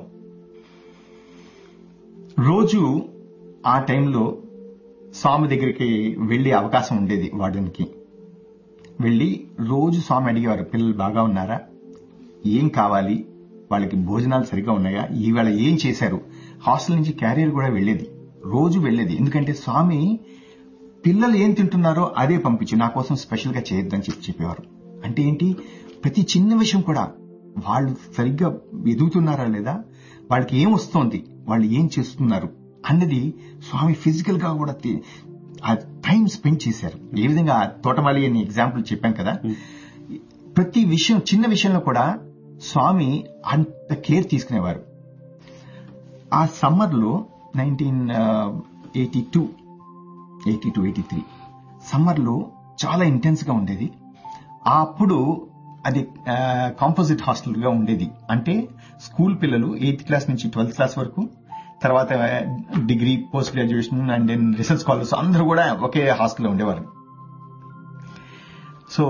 రోజు ఆ టైంలో స్వామి దగ్గరికి వెళ్లే అవకాశం ఉండేది వార్డెన్కి వెళ్లి రోజు స్వామి అడిగేవారు పిల్లలు బాగా ఉన్నారా ఏం కావాలి వాళ్ళకి భోజనాలు సరిగ్గా ఉన్నాయా ఈవేళ ఏం చేశారు హాస్టల్ నుంచి క్యారియర్ కూడా వెళ్లేది రోజు వెళ్లేది ఎందుకంటే స్వామి పిల్లలు ఏం తింటున్నారో అదే పంపించి నా కోసం స్పెషల్ గా చేయొద్దని చెప్పి చెప్పేవారు అంటే ఏంటి ప్రతి చిన్న విషయం కూడా వాళ్ళు సరిగ్గా ఎదుగుతున్నారా లేదా వాళ్ళకి ఏం వస్తోంది వాళ్ళు ఏం చేస్తున్నారు అన్నది స్వామి ఫిజికల్ గా కూడా తి- ఆ టైం స్పెండ్ చేశారు ఏ విధంగా ఆ తోటమాలి అని ఎగ్జాంపుల్ చెప్పాం కదా ప్రతి విషయం చిన్న విషయంలో కూడా స్వామి అంత కేర్ తీసుకునేవారు ఆ సమ్మర్ లో nineteen eighty two eighty two eighty three summer లో చాలా ఇంటెన్స్ గా ఉండేది ఆ అప్పుడు అది కాంపోజిట్ హాస్టల్ గా ఉండేది అంటే స్కూల్ పిల్లలు ఎయిత్ క్లాస్ నుంచి ట్వెల్త్ క్లాస్ వరకు తర్వాత degree post graduation and then research scholars అందరూ కూడా ఒకే హాస్టల్లో ఉండేవారు సో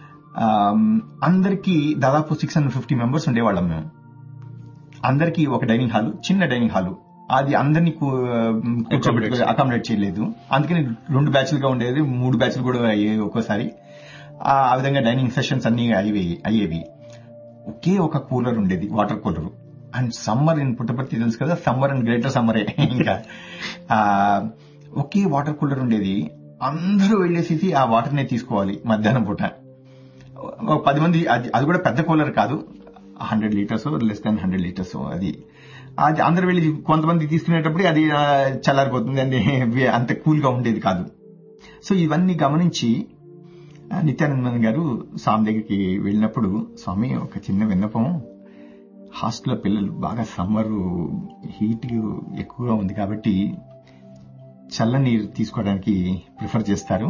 అందరికీ దాదాపు సిక్స్ హండ్రెడ్ ఫిఫ్టీ మెంబర్స్ ఉండేవాళ్ళం మేము అందరికీ ఒక డైనింగ్ హాల్ చిన్న డైనింగ్ హాల్ అది అందరినీ Accommodate అకామిడేట్ చేయలేదు అందుకని రెండు బ్యాచ్లుగా ఉండేది మూడు బ్యాచ్లు కూడా అయ్యేవి ఒక్కోసారి ఆ ఆ విధంగా డైనింగ్ సెషన్స్ అన్ని అయ్యేవి అయ్యేవి ఒకే ఒక కూలర్ ఉండేది water cooler and summer in Puttaparthi తెలుసు కదా సమ్మర్ అండ్ గ్రేటర్ సమ్మరే ఇంకా ఆ, ఒకే వాటర్ కూలర్ ఉండేది అందరూ వెళ్ళేసి ఆ వాటర్ నే తీసుకోవాలి మధ్యాహ్నం పూట ఒక పది మంది అది అది కూడా పెద్ద కూలర్ కాదు hundred litres less than hundred litres అది అది అందరు వెళ్ళి కొంతమంది తీసుకునేటప్పుడు అది ఆ, చల్లారిపోతుంది అది అంత కూల్ గా ఉండేది కాదు సో ఇవన్నీ గమనించి ఆ, నిత్యానందన్ గారు స్వామి దగ్గరికి వెళ్ళినప్పుడు స్వామి ఒక చిన్న విన్నపం హాస్టల్లో పిల్లలు బాగా సమ్మర్ హీట్ ఎక్కువగా ఉంది కాబట్టి చల్ల నీరు తీసుకోవడానికి ప్రిఫర్ చేస్తారు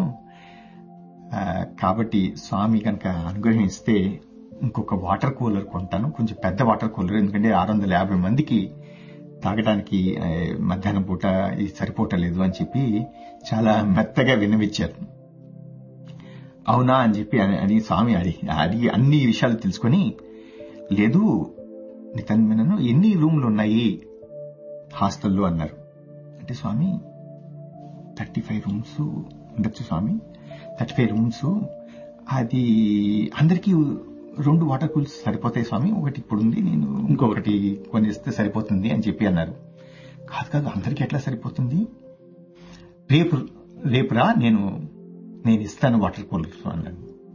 ఆ, కాబట్టి స్వామి కనుక అనుగ్రహం ఇస్తే ఇంకొక వాటర్ కూలర్ కొంటాను కొంచెం పెద్ద వాటర్ కూలర్ ఎందుకంటే ఆరు వందల యాభై మందికి తాగడానికి ఆ, మధ్యాహ్నం పూట ఇది సరిపోవటలేదు అని చెప్పి చాలా మెత్తగా విన్నవిచ్చారు అవునా అని చెప్పి అని అని స్వామి అడిగి అడిగి అన్ని విషయాలు తెలుసుకొని లేదు నితన్ మీనను ఎన్ని రూమ్లు ఉన్నాయి హాస్టల్లో అన్నారు అంటే స్వామి థర్టీ ఫైవ్ రూమ్స్ ఉండొచ్చు స్వామి థర్టీ ఫైవ్ రూమ్స్ అది అందరికీ రెండు వాటర్ కూల్స్ సరిపోతాయి స్వామి ఒకటి ఇప్పుడు ఉంది నేను ఇంకొకటి కొనిస్తే సరిపోతుంది అని చెప్పి అన్నారు కాదు కాదు అందరికీ ఎట్లా సరిపోతుంది రేపు రేపు రా నేను నేను ఇస్తాను వాటర్ కూలర్స్ అన్నాను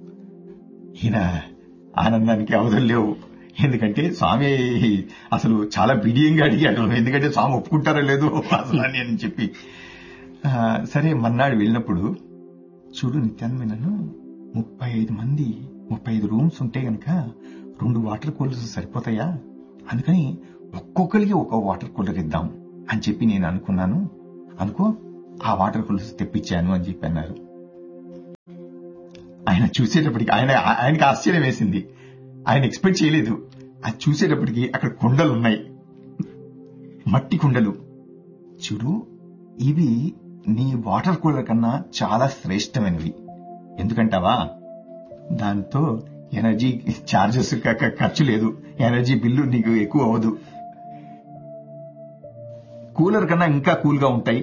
ఈయన ఆనందానికి అవధులు లేవు ఎందుకంటే స్వామి అసలు చాలా బిడియంగా అడిగాడు ఎందుకంటే స్వామి ఒప్పుకుంటారో లేదో అసలు అని అని చెప్పి ఆ, సరే మర్నాడు వెళ్ళినప్పుడు చూడు నిత్యానందను ముప్పై ఐదు మంది ముప్పై ఐదు రూమ్స్ ఉంటే గనక రెండు వాటర్ కూలర్స్ సరిపోతాయా అందుకని ఒక్కొక్కరికి ఒక వాటర్ కూలర్ ఇద్దాం అని చెప్పి నేను అనుకున్నాను అనుకో ఆ వాటర్ కూలర్స్ తెప్పించాను అని చెప్పి అన్నారు ఆయన చూసేటప్పటికి ఆయన ఆయనకి ఆశ్చర్యం వేసింది ఆయన ఎక్స్పెక్ట్ చేయలేదు అది చూసేటప్పటికి అక్కడ కుండలు ఉన్నాయి మట్టి కుండలు చూడు ఇవి నీ వాటర్ కూలర్ కన్నా చాలా శ్రేష్టమైనవి ఎందుకంటావా దాంతో ఎనర్జీ చార్జెస్ ఖర్చు లేదు ఎనర్జీ బిల్లు నీకు ఎక్కువ అవ్వదు కూలర్ కన్నా ఇంకా కూల్ గా ఉంటాయి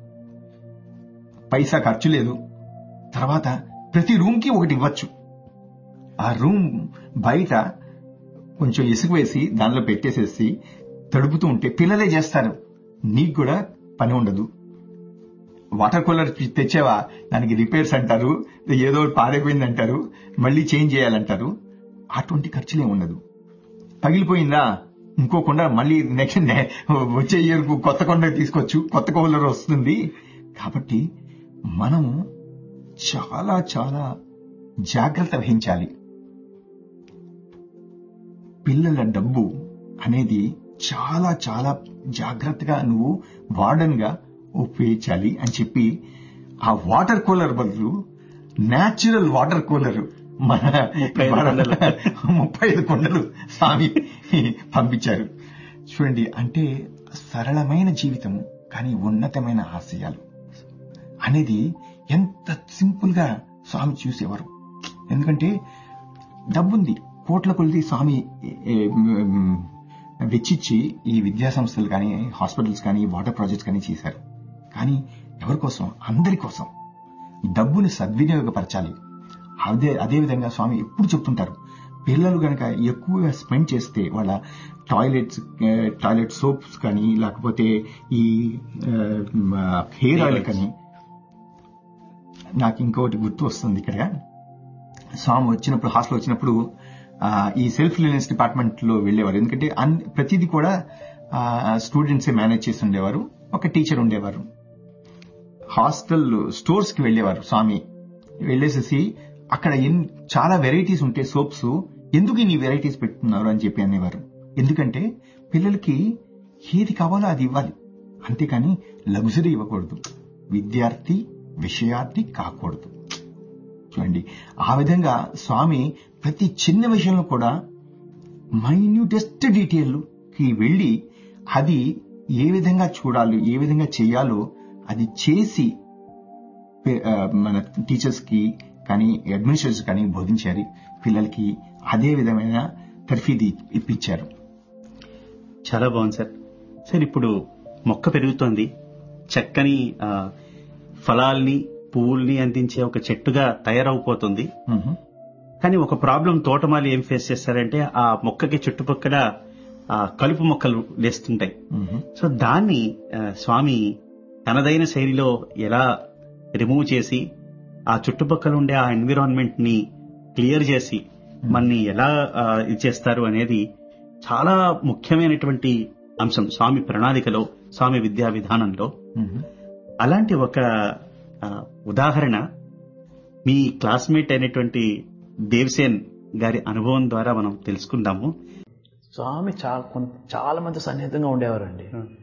పైసా ఖర్చు లేదు తర్వాత ప్రతి రూమ్ కి ఒకటి ఇవ్వచ్చు ఆ రూమ్ బయట కొంచెం ఇసుక వేసి దానిలో పెట్టేసేసి తడుపుతూ ఉంటే పిల్లలే చేస్తారు నీకు కూడా పని ఉండదు వాటర్ కూలర్ తెచ్చావా దానికి రిపేర్స్ అంటారు ఏదో పాడైపోయింది అంటారు మళ్ళీ చేంజ్ చేయాలంటారు అటువంటి ఖర్చులే ఉండదు పగిలిపోయిందా ఇంకో కొండ మళ్ళీ నెక్స్ట్ వచ్చే ఇయర్ కొత్త కొండ తీసుకోవచ్చు కొత్త కూలర్ వస్తుంది కాబట్టి మనం చాలా చాలా జాగ్రత్త వహించాలి పిల్లల డబ్బు అనేది చాలా చాలా జాగ్రత్తగా నువ్వు వార్డన్ గా ఉపయోగించాలి అని చెప్పి ఆ వాటర్ కూలర్ బదులు న్యాచురల్ వాటర్ కూలర్ మన ముప్పై ఐదు కొండలు స్వామి పంపించారు చూడండి అంటే సరళమైన జీవితము కానీ ఉన్నతమైన ఆశయాలు అనేది ఎంత సింపుల్ గా స్వామి చూసేవారు ఎందుకంటే డబ్బుంది కోట్ల కొలిది స్వామి వెచ్చిచ్చి ఈ విద్యా సంస్థలు కానీ హాస్పిటల్స్ కానీ వాటర్ ప్రాజెక్ట్స్ కానీ చేశారు కానీ ఎవరి కోసం అందరి కోసం డబ్బుని సద్వినియోగపరచాలి అదే అదే విధంగా స్వామి ఎప్పుడు చెప్తుంటారు పిల్లలు గనక ఎక్కువగా స్పెండ్ చేస్తే వాళ్ళ టాయిలెట్స్ టాయిలెట్ సోప్స్ కానీ లేకపోతే ఈ హెయిర్ ఆయిల్ కానీ నాకు ఇంకొకటి గుర్తు వస్తుంది ఇక్కడ స్వామి వచ్చినప్పుడు హాస్టల్ వచ్చినప్పుడు ఈ సెల్ఫ్ రిలయన్స్ డిపార్ట్మెంట్ లో వెళ్లేవారు ఎందుకంటే ప్రతిదీ కూడా స్టూడెంట్సే మేనేజ్ చేసి ఉండేవారు ఒక టీచర్ ఉండేవారు హాస్టల్ స్టోర్స్ కి వెళ్లేవారు స్వామి వెళ్లేసేసి అక్కడ చాలా వెరైటీస్ ఉంటే సోప్స్ ఎందుకు ఇన్ని వెరైటీస్ పెట్టుతున్నారు అని చెప్పి అనేవారు ఎందుకంటే పిల్లలకి ఏది కావాలో అది ఇవ్వాలి అంతేకాని లగ్జరీ ఇవ్వకూడదు విద్యార్థి విషయార్థి కాకూడదు చూడండి ఆ విధంగా స్వామి ప్రతి చిన్న విషయంలో కూడా మైన్యూటెస్ట్ డీటెయిల్ కి వెళ్లి అది ఏ విధంగా చూడాలి ఏ విధంగా చేయాలో అది చేసి మన టీచర్స్ కి కానీ అడ్మినిస్ట్రేటర్స్ కానీ బోధించారు పిల్లలకి అదే విధమైన తర్ఫీది ఇప్పించారు చాలా బాగుంది సార్ సార్ ఇప్పుడు మొక్క పెరుగుతోంది చక్కని ఫలాల్ని పువ్వుల్ని అందించే ఒక చెట్టుగా తయారవుపోతుంది కానీ ఒక ప్రాబ్లం తోటమాలి ఏం ఫేస్ చేస్తారంటే ఆ మొక్కకి చుట్టుపక్కల కలుపు మొక్కలు లేస్తుంటాయి సో దాన్ని స్వామి తనదైన శైలిలో ఎలా రిమూవ్ చేసి ఆ చుట్టుపక్కల ఉండే ఆ ఎన్విరాన్మెంట్ ని క్లియర్ చేసి మనని ఎలా ఇది చేస్తారు అనేది చాలా ముఖ్యమైనటువంటి అంశం స్వామి ప్రణాళికలో స్వామి విద్యా విధానంలో అలాంటి ఒక ఉదాహరణ మీ క్లాస్మేట్ అయినటువంటి దేవసేన్ గారి అనుభవం ద్వారా మనం తెలుసుకుందాము స్వామి చాలా చాలా మంది సన్నిహితంగా ఉండేవారండి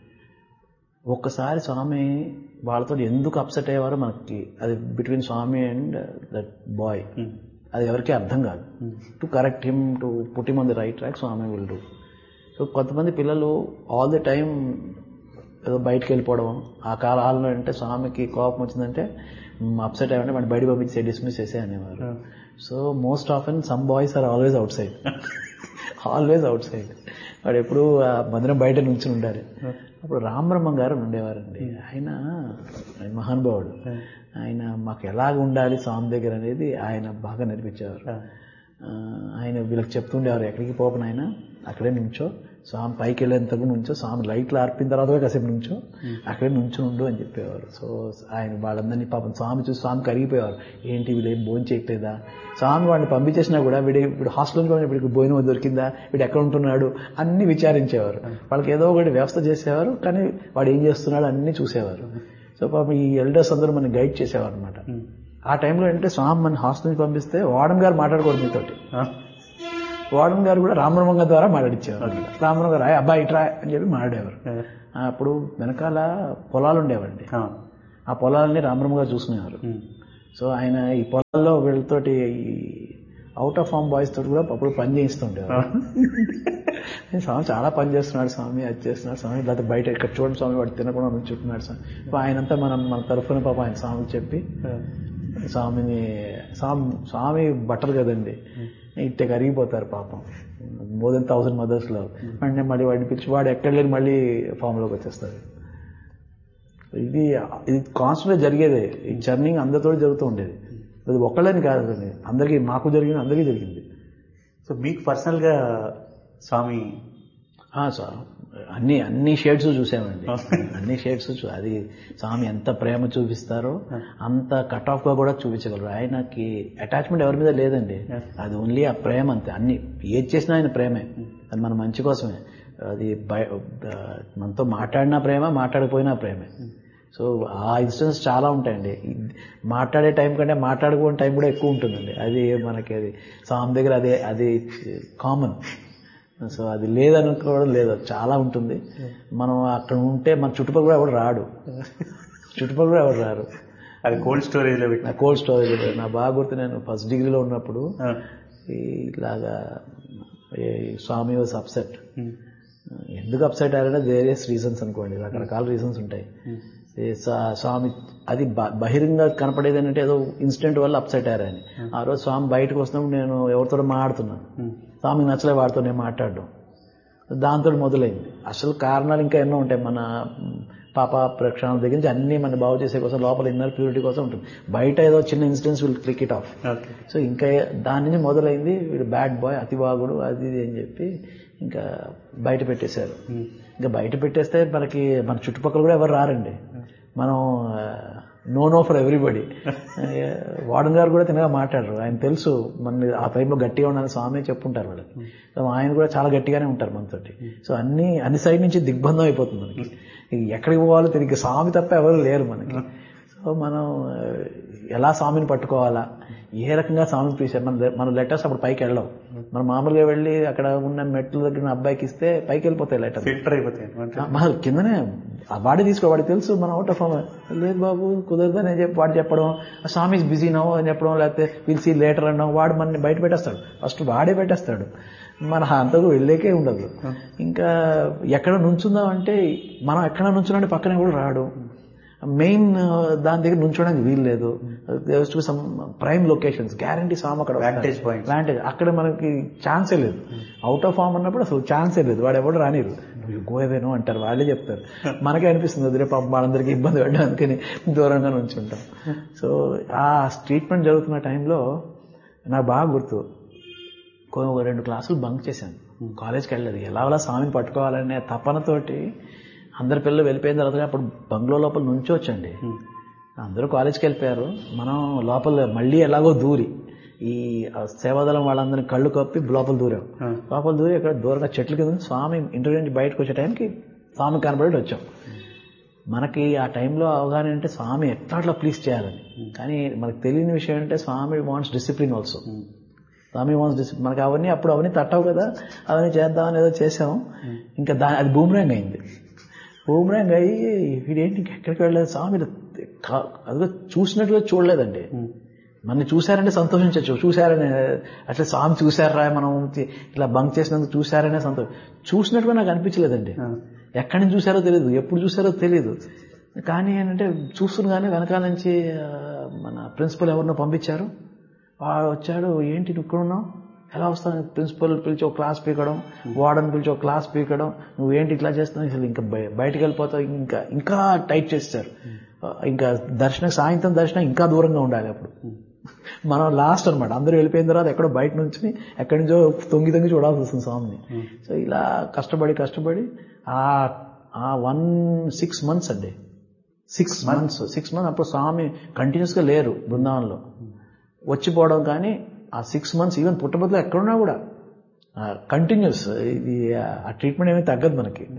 ఒక్కసారి స్వామి వాళ్ళతో ఎందుకు అప్సెట్ అయ్యేవారో మనకి అది between Swami and that boy అది ఎవరికి అర్థం కాదు to correct him to put him on the right track Swami will do so కొంతమంది పిల్లలు ఆల్ ది టైం ఏదో బయటకు వెళ్ళిపోవడం ఆ కాలంలో అంటే స్వామికి కోపం వచ్చిందంటే అప్సెట్ అయ్యంటే మన బయట పంపించి డిస్మిస్ చేసే అనేవారు so most often some boys are always outside always outside వాడు ఎప్పుడు మందిరం బయట నుంచి ఉండాలి అప్పుడు రామబ్రహ్మం గారు ఉండేవారండి ఆయన మహానుభావుడు ఆయన మాకు ఎలాగ ఉండాలి స్వామి దగ్గర అనేది ఆయన బాగా నేర్పించేవారు ఆయన వీళ్ళకి చెప్తుండేవారు ఎక్కడికి పోపన ఆయన అక్కడే నుంచో స్వామి పైకి వెళ్ళేంత నుంచో స్వామి లైట్లు ఆర్పిన తర్వాత కాసేపు నుంచో అక్కడే నుంచో ఉండు అని చెప్పేవారు సో ఆయన వాళ్ళందరినీ పాపం స్వామి చూసి స్వామి కరిగిపోయేవారు ఏంటి వీళ్ళు ఏం భోజనం చేయట్లేదా స్వామి వాడిని పంపించేసినా కూడా వీడి వీడు హాస్టల్ నుంచి వీడికి భోజనం దొరికిందా వీడు ఎక్కడ ఉంటున్నాడు అన్ని విచారించేవారు వాళ్ళకి ఏదో ఒకటి వ్యవస్థ చేసేవారు కానీ వాడు ఏం చేస్తున్నాడు అన్ని చూసేవారు సో పాపం ఈ ఎల్డర్స్ అందరూ మనం గైడ్ చేసేవారు అనమాట ఆ టైంలో ఏంటంటే స్వామి మన హాస్టల్ నుంచి పంపిస్తే వార్డన్ గారు మాట్లాడకూడదు మీతోటి వార్డన్ గారు కూడా రామరమంగ ద్వారా మాట్లాడించేవారు రామరమ్మ గారు "ఆయ్ అబ్బాయి ఇట్రా అని చెప్పి మాట్లాడేవారు ఆ, అప్పుడు వెనకాల పొలాలు ఉండేవండి ఆ. ఆ పొలాలని రామరమ్మ గారు చూసుకునేవారు ఉమ్. సో ఆయన ఈ పొలాల్లో వీళ్ళతోటి అవుట్ ఆఫ్ ఫామ్ బాయ్స్ తోటి కూడా అప్పుడు పని చేయిస్తుండేవారు స్వామి చాలా పని చేస్తున్నాడు స్వామి అది చేస్తున్నాడు స్వామి లేకపోతే బయట ఇక్కడ చూడండి స్వామి వాడు తినకుండా నుంచుంటున్నాడు స్వామి ఇప్పుడు ఆయనంతా మనం మన తరఫున పాప ఆయన స్వామికి చెప్పి స్వామిని స్వామి స్వామి బట్టలు కదండి ఇట్టే కరిగిపోతారు పాపం మోర్ దెన్ థౌసండ్ మదర్స్ లో అంటే మళ్ళీ వాడిని పిలిచి వాడు ఎక్కడ లేని మళ్ళీ ఫామ్ లోకి వచ్చేస్తారు ఇది ఇది కాన్స్టెంట్ జరిగేదే ఈ జర్నింగ్ అందరితో జరుగుతూ ఉండేది అది ఒక్కళ్ళని కాదు అది అందరికీ మాకు జరిగింది అందరికీ జరిగింది సో మీకు పర్సనల్ గా స్వామి ఆ, స్వా- అన్ని అన్ని షేడ్స్ చూసామండి అన్ని షేడ్స్ చూ అది స్వామి ఎంత ప్రేమ చూపిస్తారో అంత కట్ ఆఫ్ గా కూడా చూపించగలరు ఆయనకి అటాచ్మెంట్ ఎవరి మీద లేదండి అది ఓన్లీ ఆ ప్రేమ అంతే అన్ని ఏది చేసినా ఆయన ప్రేమే అది మన మంచి కోసమే అది బయ- ఆ, మనతో మాట్లాడినా ప్రేమ మాట్లాడకపోయినా ప్రేమే సో ఆ ఇన్సిడెంట్స్ చాలా ఉంటాయండి ఇది మాట్లాడే టైం కంటే మాట్లాడుకునే టైం కూడా ఎక్కువ ఉంటుందండి అది మనకి అది స్వామి దగ్గర అదే అది కామన్ సో అది లేదనుకోవడం లేదు అది చాలా ఉంటుంది మనం అక్కడ ఉంటే మన చుట్టుపక్కల కూడా ఎవడు రాడు చుట్టుపక్కల కూడా ఎవరు రారు అది కోల్డ్ స్టోరేజ్ లో పెట్టిన నా కోల్డ్ స్టోరేజ్ నా బాగా గుర్తు నేను ఫస్ట్ డిగ్రీలో ఉన్నప్పుడు ఆ. ఈ ఇలాగా ఈ స్వామి వాజ్ అప్సెట్ ఉమ్. ఎందుకు అప్సెట్ అయ్యారంటే వేరియస్ రీజన్స్ అనుకోండి రకరకాల రీజన్స్ ఉంటాయి ఈ స్వా- స్వామి అది బ- బహిరంగ కనపడేది ఏంటంటే ఏదో ఇన్సిడెంట్ వల్ల అప్సెట్ అయ్యారని ఆ రోజు స్వామి బయటకు వస్తున్నప్పుడు నేను ఎవరితో మాట్లాడుతున్నాను స్వామికి నచ్చలే వాడితో నేను మాట్లాడడం దాంతో మొదలైంది అసలు కారణాలు ఇంకా ఎన్నో ఉంటాయి మన మ్, పాప ప్రక్షాళన దగ్గర నుంచి అన్ని మన బాగు చేసే కోసం లోపల ఇన్నర్ ప్యూరిటీ కోసం ఉంటుంది బయట ఏదో చిన్న incidents will click it off okay so ఇంకా దాని నుంచి మొదలైంది వీడు బ్యాడ్ బాయ్ అతివాగుడు అది ఇది అని చెప్పి ఇంకా బయట పెట్టేశారు ఇంకా బయట పెట్టేస్తే మనకి మన చుట్టుపక్కల కూడా ఎవరు రారండి మనం no no for everybody warden గారు కూడా తినగా మాట్లాడరు ఆయన తెలుసు మన ఆ టైంలో గట్టిగా ఉండాలని స్వామి చెప్పుంటారు వాళ్ళకి సో ఆయన కూడా చాలా గట్టిగానే ఉంటారు మనతోటి సో అన్ని అన్ని సైడ్ నుంచి దిగ్బంధం అయిపోతుంది మనకి ఇక ఎక్కడికి పోవాలో తిరిగి స్వామి తప్ప ఎవరు లేరు మనకి సో మనం ఆ, ఎలా స్వామిని పట్టుకోవాలా ఏ రకంగా స్వామిని పిలిచారు మన మన లెటర్స్ అప్పుడు పైకి వెళ్ళవు మనం మామూలుగా వెళ్ళి అక్కడ ఉన్న మెట్ల దగ్గర ఉన్న అబ్బాయికి ఇస్తే పైకి వెళ్ళిపోతాయి లెటర్ ఫిల్టర్ అయిపోతాయి మన కిందనే ఆ వాడి తీసుకో వాడికి తెలుసు మన అవుట్ ఆఫ్ లేదు బాబు కుదరదని చెప్పి వాడు చెప్పడం స్వామి బిజీ నో అని చెప్పడం లేకపోతే విల్ సీ లేటర్ అనడం వాడు మనని బయట పెట్టేస్తాడు ఫస్ట్ వాడే పెట్టేస్తాడు మన అంతకు వెళ్ళేకే ఉండదు ఇంకా ఎక్కడ నుంచుందాం అంటే మనం ఎక్కడ నుంచున్నాంటే పక్కనే కూడా రాడు మెయిన్ దాని దగ్గర నుంచోడానికి వీలు లేదు some prime locations guarantee some అక్కడ Vantage points. వాంటేజ్ అక్కడ మనకి ఛాన్సే లేదు అవుట్ ఆఫ్ ఫామ్ అన్నప్పుడు అసలు ఛాన్సే లేదు వాడు ఎవడు రానిరు గోయవేను అంటారు వాళ్ళే చెప్తారు మనకే అనిపిస్తుంది వదిలే పాపం వాళ్ళందరికీ ఇబ్బంది పెట్టడానికని దూరంగా నుంచుంటాం సో ఆ ట్రీట్మెంట్ జరుగుతున్న టైంలో నాకు బాగా గుర్తు కొ- ఒక రెండు క్లాసులు బంక్ చేశాను కాలేజ్కి వెళ్ళలేదు ఎలా అలా స్వామిని పట్టుకోవాలనే తపనతోటి అందరి పిల్లలు వెళ్ళిపోయిన తర్వాత అప్పుడు బంగ్లో లోపల నుంచోవచ్చండి అందరూ కాలేజ్కి వెళ్ళిపోయారు మనం లోపల మళ్ళీ ఎలాగో దూరి ఈ ఆ సేవాదళం వాళ్ళందరినీ కళ్ళు కప్పి లోపల దూరాం లోపల దూరి అక్కడ దూరంగా చెట్ల కింద నుంచి స్వామి ఇంటర్వ్యూ నుంచి బయటకు వచ్చే టైంకి స్వామి కనబడి వచ్చాం మనకి ఆ టైంలో అవగాహన అంటే స్వామి ఎట్లా అట్లా ప్లీజ్ చేయాలని కానీ మనకు తెలియని విషయం అంటే Swami wants discipline also Swami wants discipline మనకి అవన్నీ అప్పుడు అవన్నీ తట్టవు కదా అవన్నీ చేద్దామని ఏదో చేసాం ఇంకా దాని అది బూమరాంగ్ అయింది బూమరాంగ్ అయ్యి వీడేంటి ఎక్కడికి వెళ్ళలేదు స్వామి ఇలా కా- అదిగో చూసినట్టుగా చూడలేదండి మన చూశారంటే సంతోషించవచ్చు చూశారనే అట్లా స్వామి చూశారా మనం ఇట్లా బంక్ చేసినందుకు చూశారనే సంతోషం చూసినట్టుగా నాకు అనిపించలేదండి ఎక్కడి నుంచి చూశారో తెలియదు ఎప్పుడు చూశారో తెలియదు కానీ ఏంటంటే చూస్తుండగానే వెనకాల నుంచి ఆ, మన ప్రిన్సిపల్ ఎవరినో పంపించారు వాడు వచ్చాడు ఏంటి నువ్వు ఇక్కడ ఉన్నావు ఎలా వస్తాను ప్రిన్సిపల్ పిలిచి ఒక క్లాస్ పీకడం వార్డన్ పిలిచి ఒక క్లాస్ పీకడం నువ్వేంటి ఇట్లా చేస్తున్నావు అసలు ఇంకా బయ- బయటికి వెళ్ళిపోతావు ఇంకా ఇంకా టైట్ చేస్తారు ఇంకా దర్శనం సాయంత్రం దర్శనం ఇంకా దూరంగా ఉండాలి అప్పుడు మనం లాస్ట్ అన్నమాట అందరూ వెళ్ళిపోయిన తర్వాత ఎక్కడో బయట నుంచి ఎక్కడి నుంచో తొంగి తొంగి చూడాల్సి వస్తుంది స్వామిని సో ఇలా కష్టపడి కష్టపడి ఆ ఆ వన్ సిక్స్ మంత్స్ అండి సిక్స్ మంత్స్ సిక్స్ మంత్స్ అప్పుడు స్వామి కంటిన్యూస్గా లేరు బృందావనంలో వచ్చిపోవడం కానీ ఆ సిక్స్ మంత్స్ ఈవెన్ పుట్టబద్దులో ఎక్కడున్నా కూడా కంటిన్యూస్ ఇది ఆ ట్రీట్మెంట్ ఏమీ తగ్గదు మనకి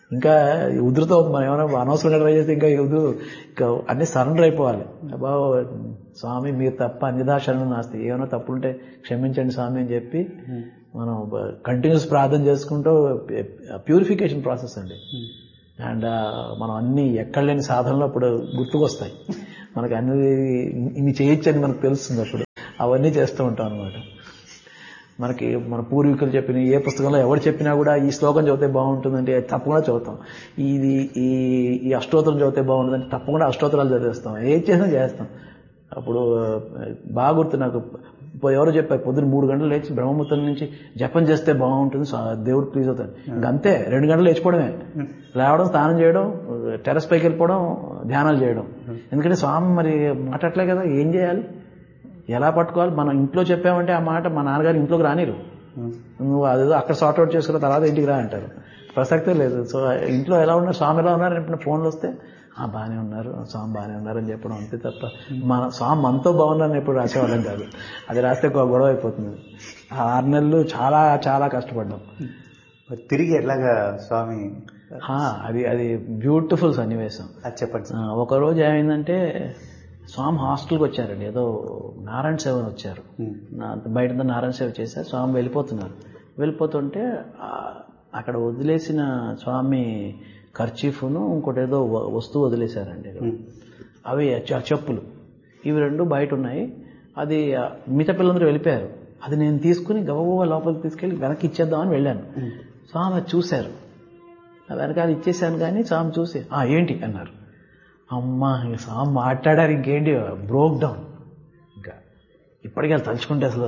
ఇంకా ఉధృతం అవుతుంది మనం ఏమైనా అనవసరంగా ట్రై చేస్తే ఇంకా ఉదు ఇంకా అన్ని సరెండర్ అయిపోవాలి బాబు స్వామి మీరు తప్ప అన్యదాశరణం నాస్తి ఏమైనా తప్పులుంటే క్షమించండి స్వామి అని చెప్పి మనం కంటిన్యూస్ ప్రార్థన చేసుకుంటూ ప్యూరిఫికేషన్ ప్రాసెస్ అండి అండ్ మనం అన్ని ఎక్కడ లేని సాధనలు అప్పుడు గుర్తుకొస్తాయి మనకి అన్ని ఇన్ని చేయొచ్చని మనకు తెలుస్తుంది అప్పుడు అవన్నీ చేస్తూ ఉంటాం అనమాట మనకి మన పూర్వీకులు చెప్పిన ఏ పుస్తకంలో ఎవరు చెప్పినా కూడా ఈ శ్లోకం చదివితే బాగుంటుందంటే తప్పకుండా చదువుతాం ఇది ఈ ఈ అష్టోత్తరం చదివితే బాగుంటుందంటే తప్పకుండా అష్టోత్తరాలు చదివేస్తాం ఏం చేసినా చేస్తాం అప్పుడు బాగా గుర్తు నాకు ఎవరో చెప్పారు పొద్దున్న మూడు గంటలు లేచి బ్రహ్మముహూర్తం నుంచి జపం చేస్తే బాగుంటుంది దేవుడు ప్లీజ్ అవుతాడు ఇంకంతే రెండు గంటలు లేచిపోవడమే లేవడం స్నానం చేయడం టెరస్ పైకి వెళ్ళిపోవడం ధ్యానాలు చేయడం ఎందుకంటే స్వామి మరి మాట్లాడలే కదా ఏం చేయాలి ఎలా పట్టుకోవాలి మనం ఇంట్లో చెప్పామంటే ఆ మాట మా నాన్నగారు ఇంట్లోకి రానిరు నువ్వు అదేదో అక్కడ సార్ట్ అవుట్ చేసుకున్న తర్వాత ఇంటికి రా అంటారు ప్రసక్తే లేదు సో ఇంట్లో ఎలా ఉన్నారు స్వామి ఎలా ఉన్నారు ఎప్పుడు ఫోన్లు వస్తే ఆ బాగానే ఉన్నారు స్వామి బాగానే ఉన్నారు అని చెప్పడం అంతే తప్ప మన స్వామి మనతో బాగున్నారని ఎప్పుడు రాసేవాళ్ళం కాదు అది రాస్తే గొడవ అయిపోతుంది ఆ ఆరు నెలలు చాలా చాలా కష్టపడ్డాం తిరిగి ఎట్లాగా స్వామి అది అది బ్యూటిఫుల్ సన్నివేశం అది చెప్పండి ఒక రోజు ఏమైందంటే స్వామి హాస్టల్కి వచ్చారండి ఏదో నారాయణ సేవని వచ్చారు బయట నారాయణ సేవ చేశారు స్వామి వెళ్ళిపోతున్నారు వెళ్ళిపోతుంటే అక్కడ వదిలేసిన స్వామి ఖర్చీఫ్ను ఇంకోటి ఏదో వస్తువు వదిలేశారండి అవి చెప్పులు ఇవి రెండు బయట ఉన్నాయి అది మిగతా పిల్లలందరూ వెళ్ళిపోయారు అది నేను తీసుకుని గబగబా లోపలికి తీసుకెళ్ళి వెనక్కి ఇచ్చేద్దామని వెళ్ళాను స్వామి అది చూశారు వెనకాల ఇచ్చేసాను కానీ స్వామి చూసి ఏంటి అన్నారు అమ్మా ఇంక స్వామి మాట్లాడారు ఇంకేంటి బ్రోక్ డౌన్ ఇంకా ఇప్పటికీ అది తలుచుకుంటే అసలు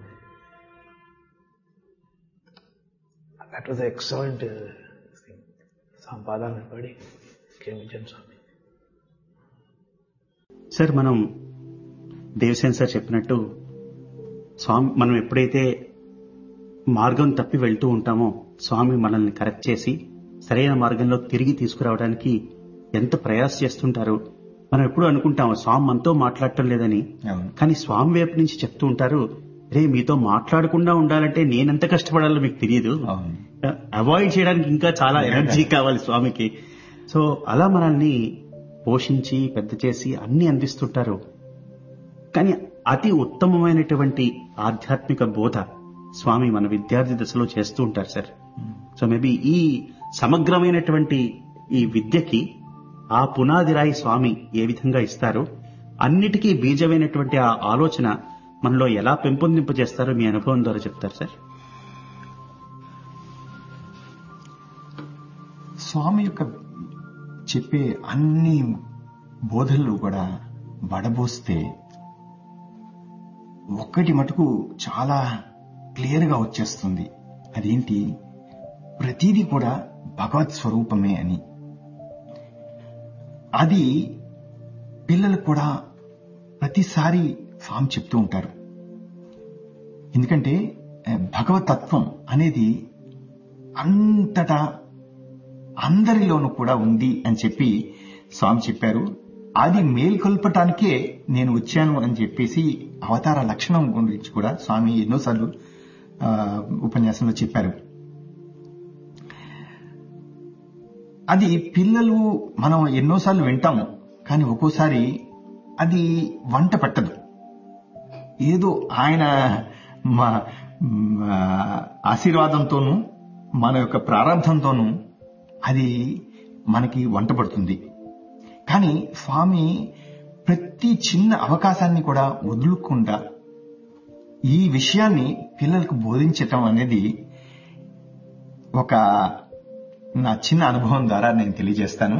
దట్ వాజ్ ఎక్సలెంట్ సంపాదన పడి క్షమించండి స్వామి సార్ మనం దేవసేన్ సార్ చెప్పినట్టు స్వామి మనం ఎప్పుడైతే మార్గం తప్పి వెళ్తూ ఉంటామో స్వామి మనల్ని కరెక్ట్ చేసి సరైన మార్గంలో తిరిగి తీసుకురావడానికి ఎంత ప్రయాస చేస్తుంటారు మనం ఎప్పుడు అనుకుంటాం స్వామి మనతో మాట్లాడటం లేదని కానీ స్వామి వైపు నుంచి చెప్తూ ఉంటారు రే మీతో మాట్లాడకుండా ఉండాలంటే నేనెంత కష్టపడాలో మీకు తెలియదు అవాయిడ్ చేయడానికి ఇంకా చాలా ఎనర్జీ కావాలి స్వామికి సో అలా మనల్ని పోషించి పెద్ద చేసి అన్ని అందిస్తుంటారు కానీ అతి ఉత్తమమైనటువంటి ఆధ్యాత్మిక బోధ స్వామి మన విద్యార్థి దశలో చేస్తూ ఉంటారు సార్ సో మేబీ ఈ సమగ్రమైనటువంటి ఈ విద్యకి ఆ పునాది రాయి స్వామి ఏ విధంగా ఇస్తారో అన్నిటికీ బీజమైనటువంటి ఆ ఆలోచన మనలో ఎలా పెంపొందింపజేస్తారో మీ అనుభవం ద్వారా చెప్తారు సార్ స్వామి యొక్క చెప్పే అన్ని బోధనలు కూడా వడబోస్తే ఒక్కటి మటుకు చాలా క్లియర్గా వచ్చేస్తుంది అదేంటి ప్రతిదీ కూడా భగవత్ స్వరూపమే అని అది పిల్లలకు కూడా ప్రతిసారి స్వామి చెప్తూ ఉంటారు ఎందుకంటే భగవతత్వం అనేది అంతటా అందరిలోనూ కూడా ఉంది అని చెప్పి స్వామి చెప్పారు అది మేల్కొల్పటానికే నేను వచ్చాను అని చెప్పేసి అవతార లక్షణం గురించి కూడా స్వామి ఎన్నోసార్లు ఉపన్యాసంలో చెప్పారు అది పిల్లలు మనం ఎన్నోసార్లు వింటాము కానీ ఒక్కోసారి అది వంట పట్టదు ఏదో ఆయన మా ఆశీర్వాదంతోనూ మన యొక్క ప్రారంభంతోనూ అది మనకి వంట పడుతుంది కానీ స్వామి ప్రతి చిన్న అవకాశాన్ని కూడా వదులుకుండా ఈ విషయాన్ని పిల్లలకు బోధించటం అనేది ఒక నా చిన్న అనుభవం ద్వారా నేను తెలియజేస్తాను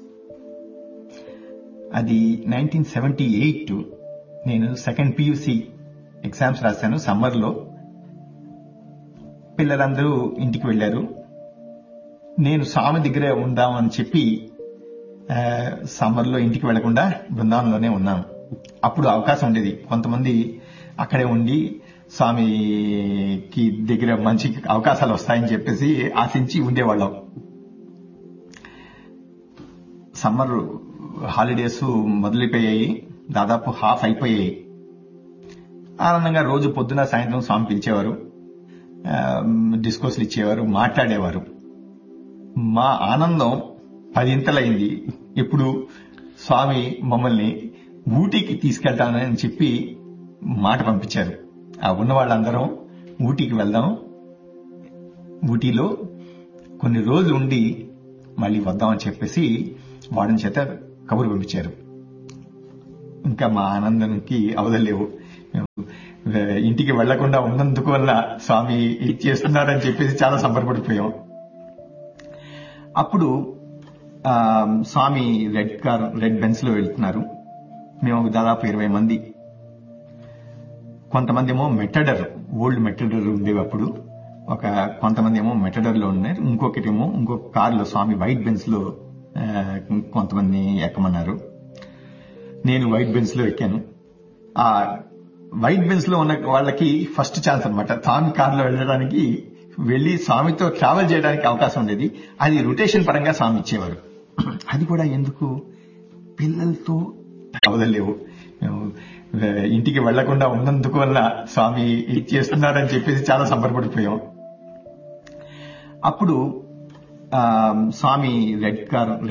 అది నైన్టీన్ సెవెంటీ ఎయిట్ నేను సెకండ్ పియూసి ఎగ్జామ్స్ రాశాను సమ్మర్లో పిల్లలందరూ ఇంటికి వెళ్ళారు నేను స్వామి దగ్గరే ఉందామని చెప్పి సమ్మర్లో ఇంటికి వెళ్లకుండా బృందావనంలోనే ఉన్నాను అప్పుడు అవకాశం ఉండేది కొంతమంది అక్కడే ఉండి స్వామికి దగ్గర మంచి అవకాశాలు వస్తాయని చెప్పేసి ఆశించి ఉండేవాళ్ళం సమ్మర్ హాలిడేస్ మొదలైపోయాయి దాదాపు హాఫ్ అయిపోయాయి ఆనందంగా రోజు పొద్దున సాయంత్రం స్వామి పిలిచేవారు డిస్కోస్లు ఇచ్చేవారు మాట్లాడేవారు మా ఆనందం పదింతలైంది ఇప్పుడు స్వామి మమ్మల్ని ఊటీకి తీసుకెళ్తానని చెప్పి మాట పంపించారు ఆ ఉన్న వాళ్ళందరం ఊటీకి వెళ్దాం ఊటీలో కొన్ని రోజులు ఉండి మళ్ళీ వద్దామని చెప్పేసి వాడిని చేత కబురు పంపించారు ఇంకా మా ఆనందానికి అవదలేవు మేము, ఏ, ఇంటికి వెళ్లకుండా ఉన్నందుకు వల్ల స్వామి ఇది చేస్తున్నారని చెప్పేసి చాలా సంబరపడిపోయాం అప్పుడు ఆ, Swami red car red Benz లో వెళ్తున్నారు మేము దాదాపు ఇరవై మంది కొంతమంది ఏమో మెటడర్ ఓల్డ్ మెటడర్ ఉండేవి అప్పుడు ఒక కొంతమంది ఏమో మెటడర్ లో ఉన్నారు ఇంకొకటి ఏమో ఇంకొక కారులో స్వామి వైట్ బెన్స్ లో ఆ, కొంతమంది ఎక్కమన్నారు నేను వైట్ బెన్స్ లో ఎక్కాను ఆ వైట్ బెన్స్ లో ఉన్న వాళ్ళకి ఫస్ట్ ఛాన్స్ అన్నమాట స్వామి కారులో వెళ్ళడానికి వెళ్లి స్వామితో ట్రావెల్ చేయడానికి అవకాశం ఉండేది అది రొటేషన్ పరంగా స్వామి ఇచ్చేవారు అది కూడా ఎందుకు పిల్లలతో అవదలేవు మేము, ఏ, ఇంటికి వెళ్లకుండా ఉన్నందుకు వల్ల స్వామి ఇది చేస్తున్నారని చెప్పేసి చాలా సంబరపడిపోయాం అప్పుడు ఆ, స్వామి రెడ్ కార్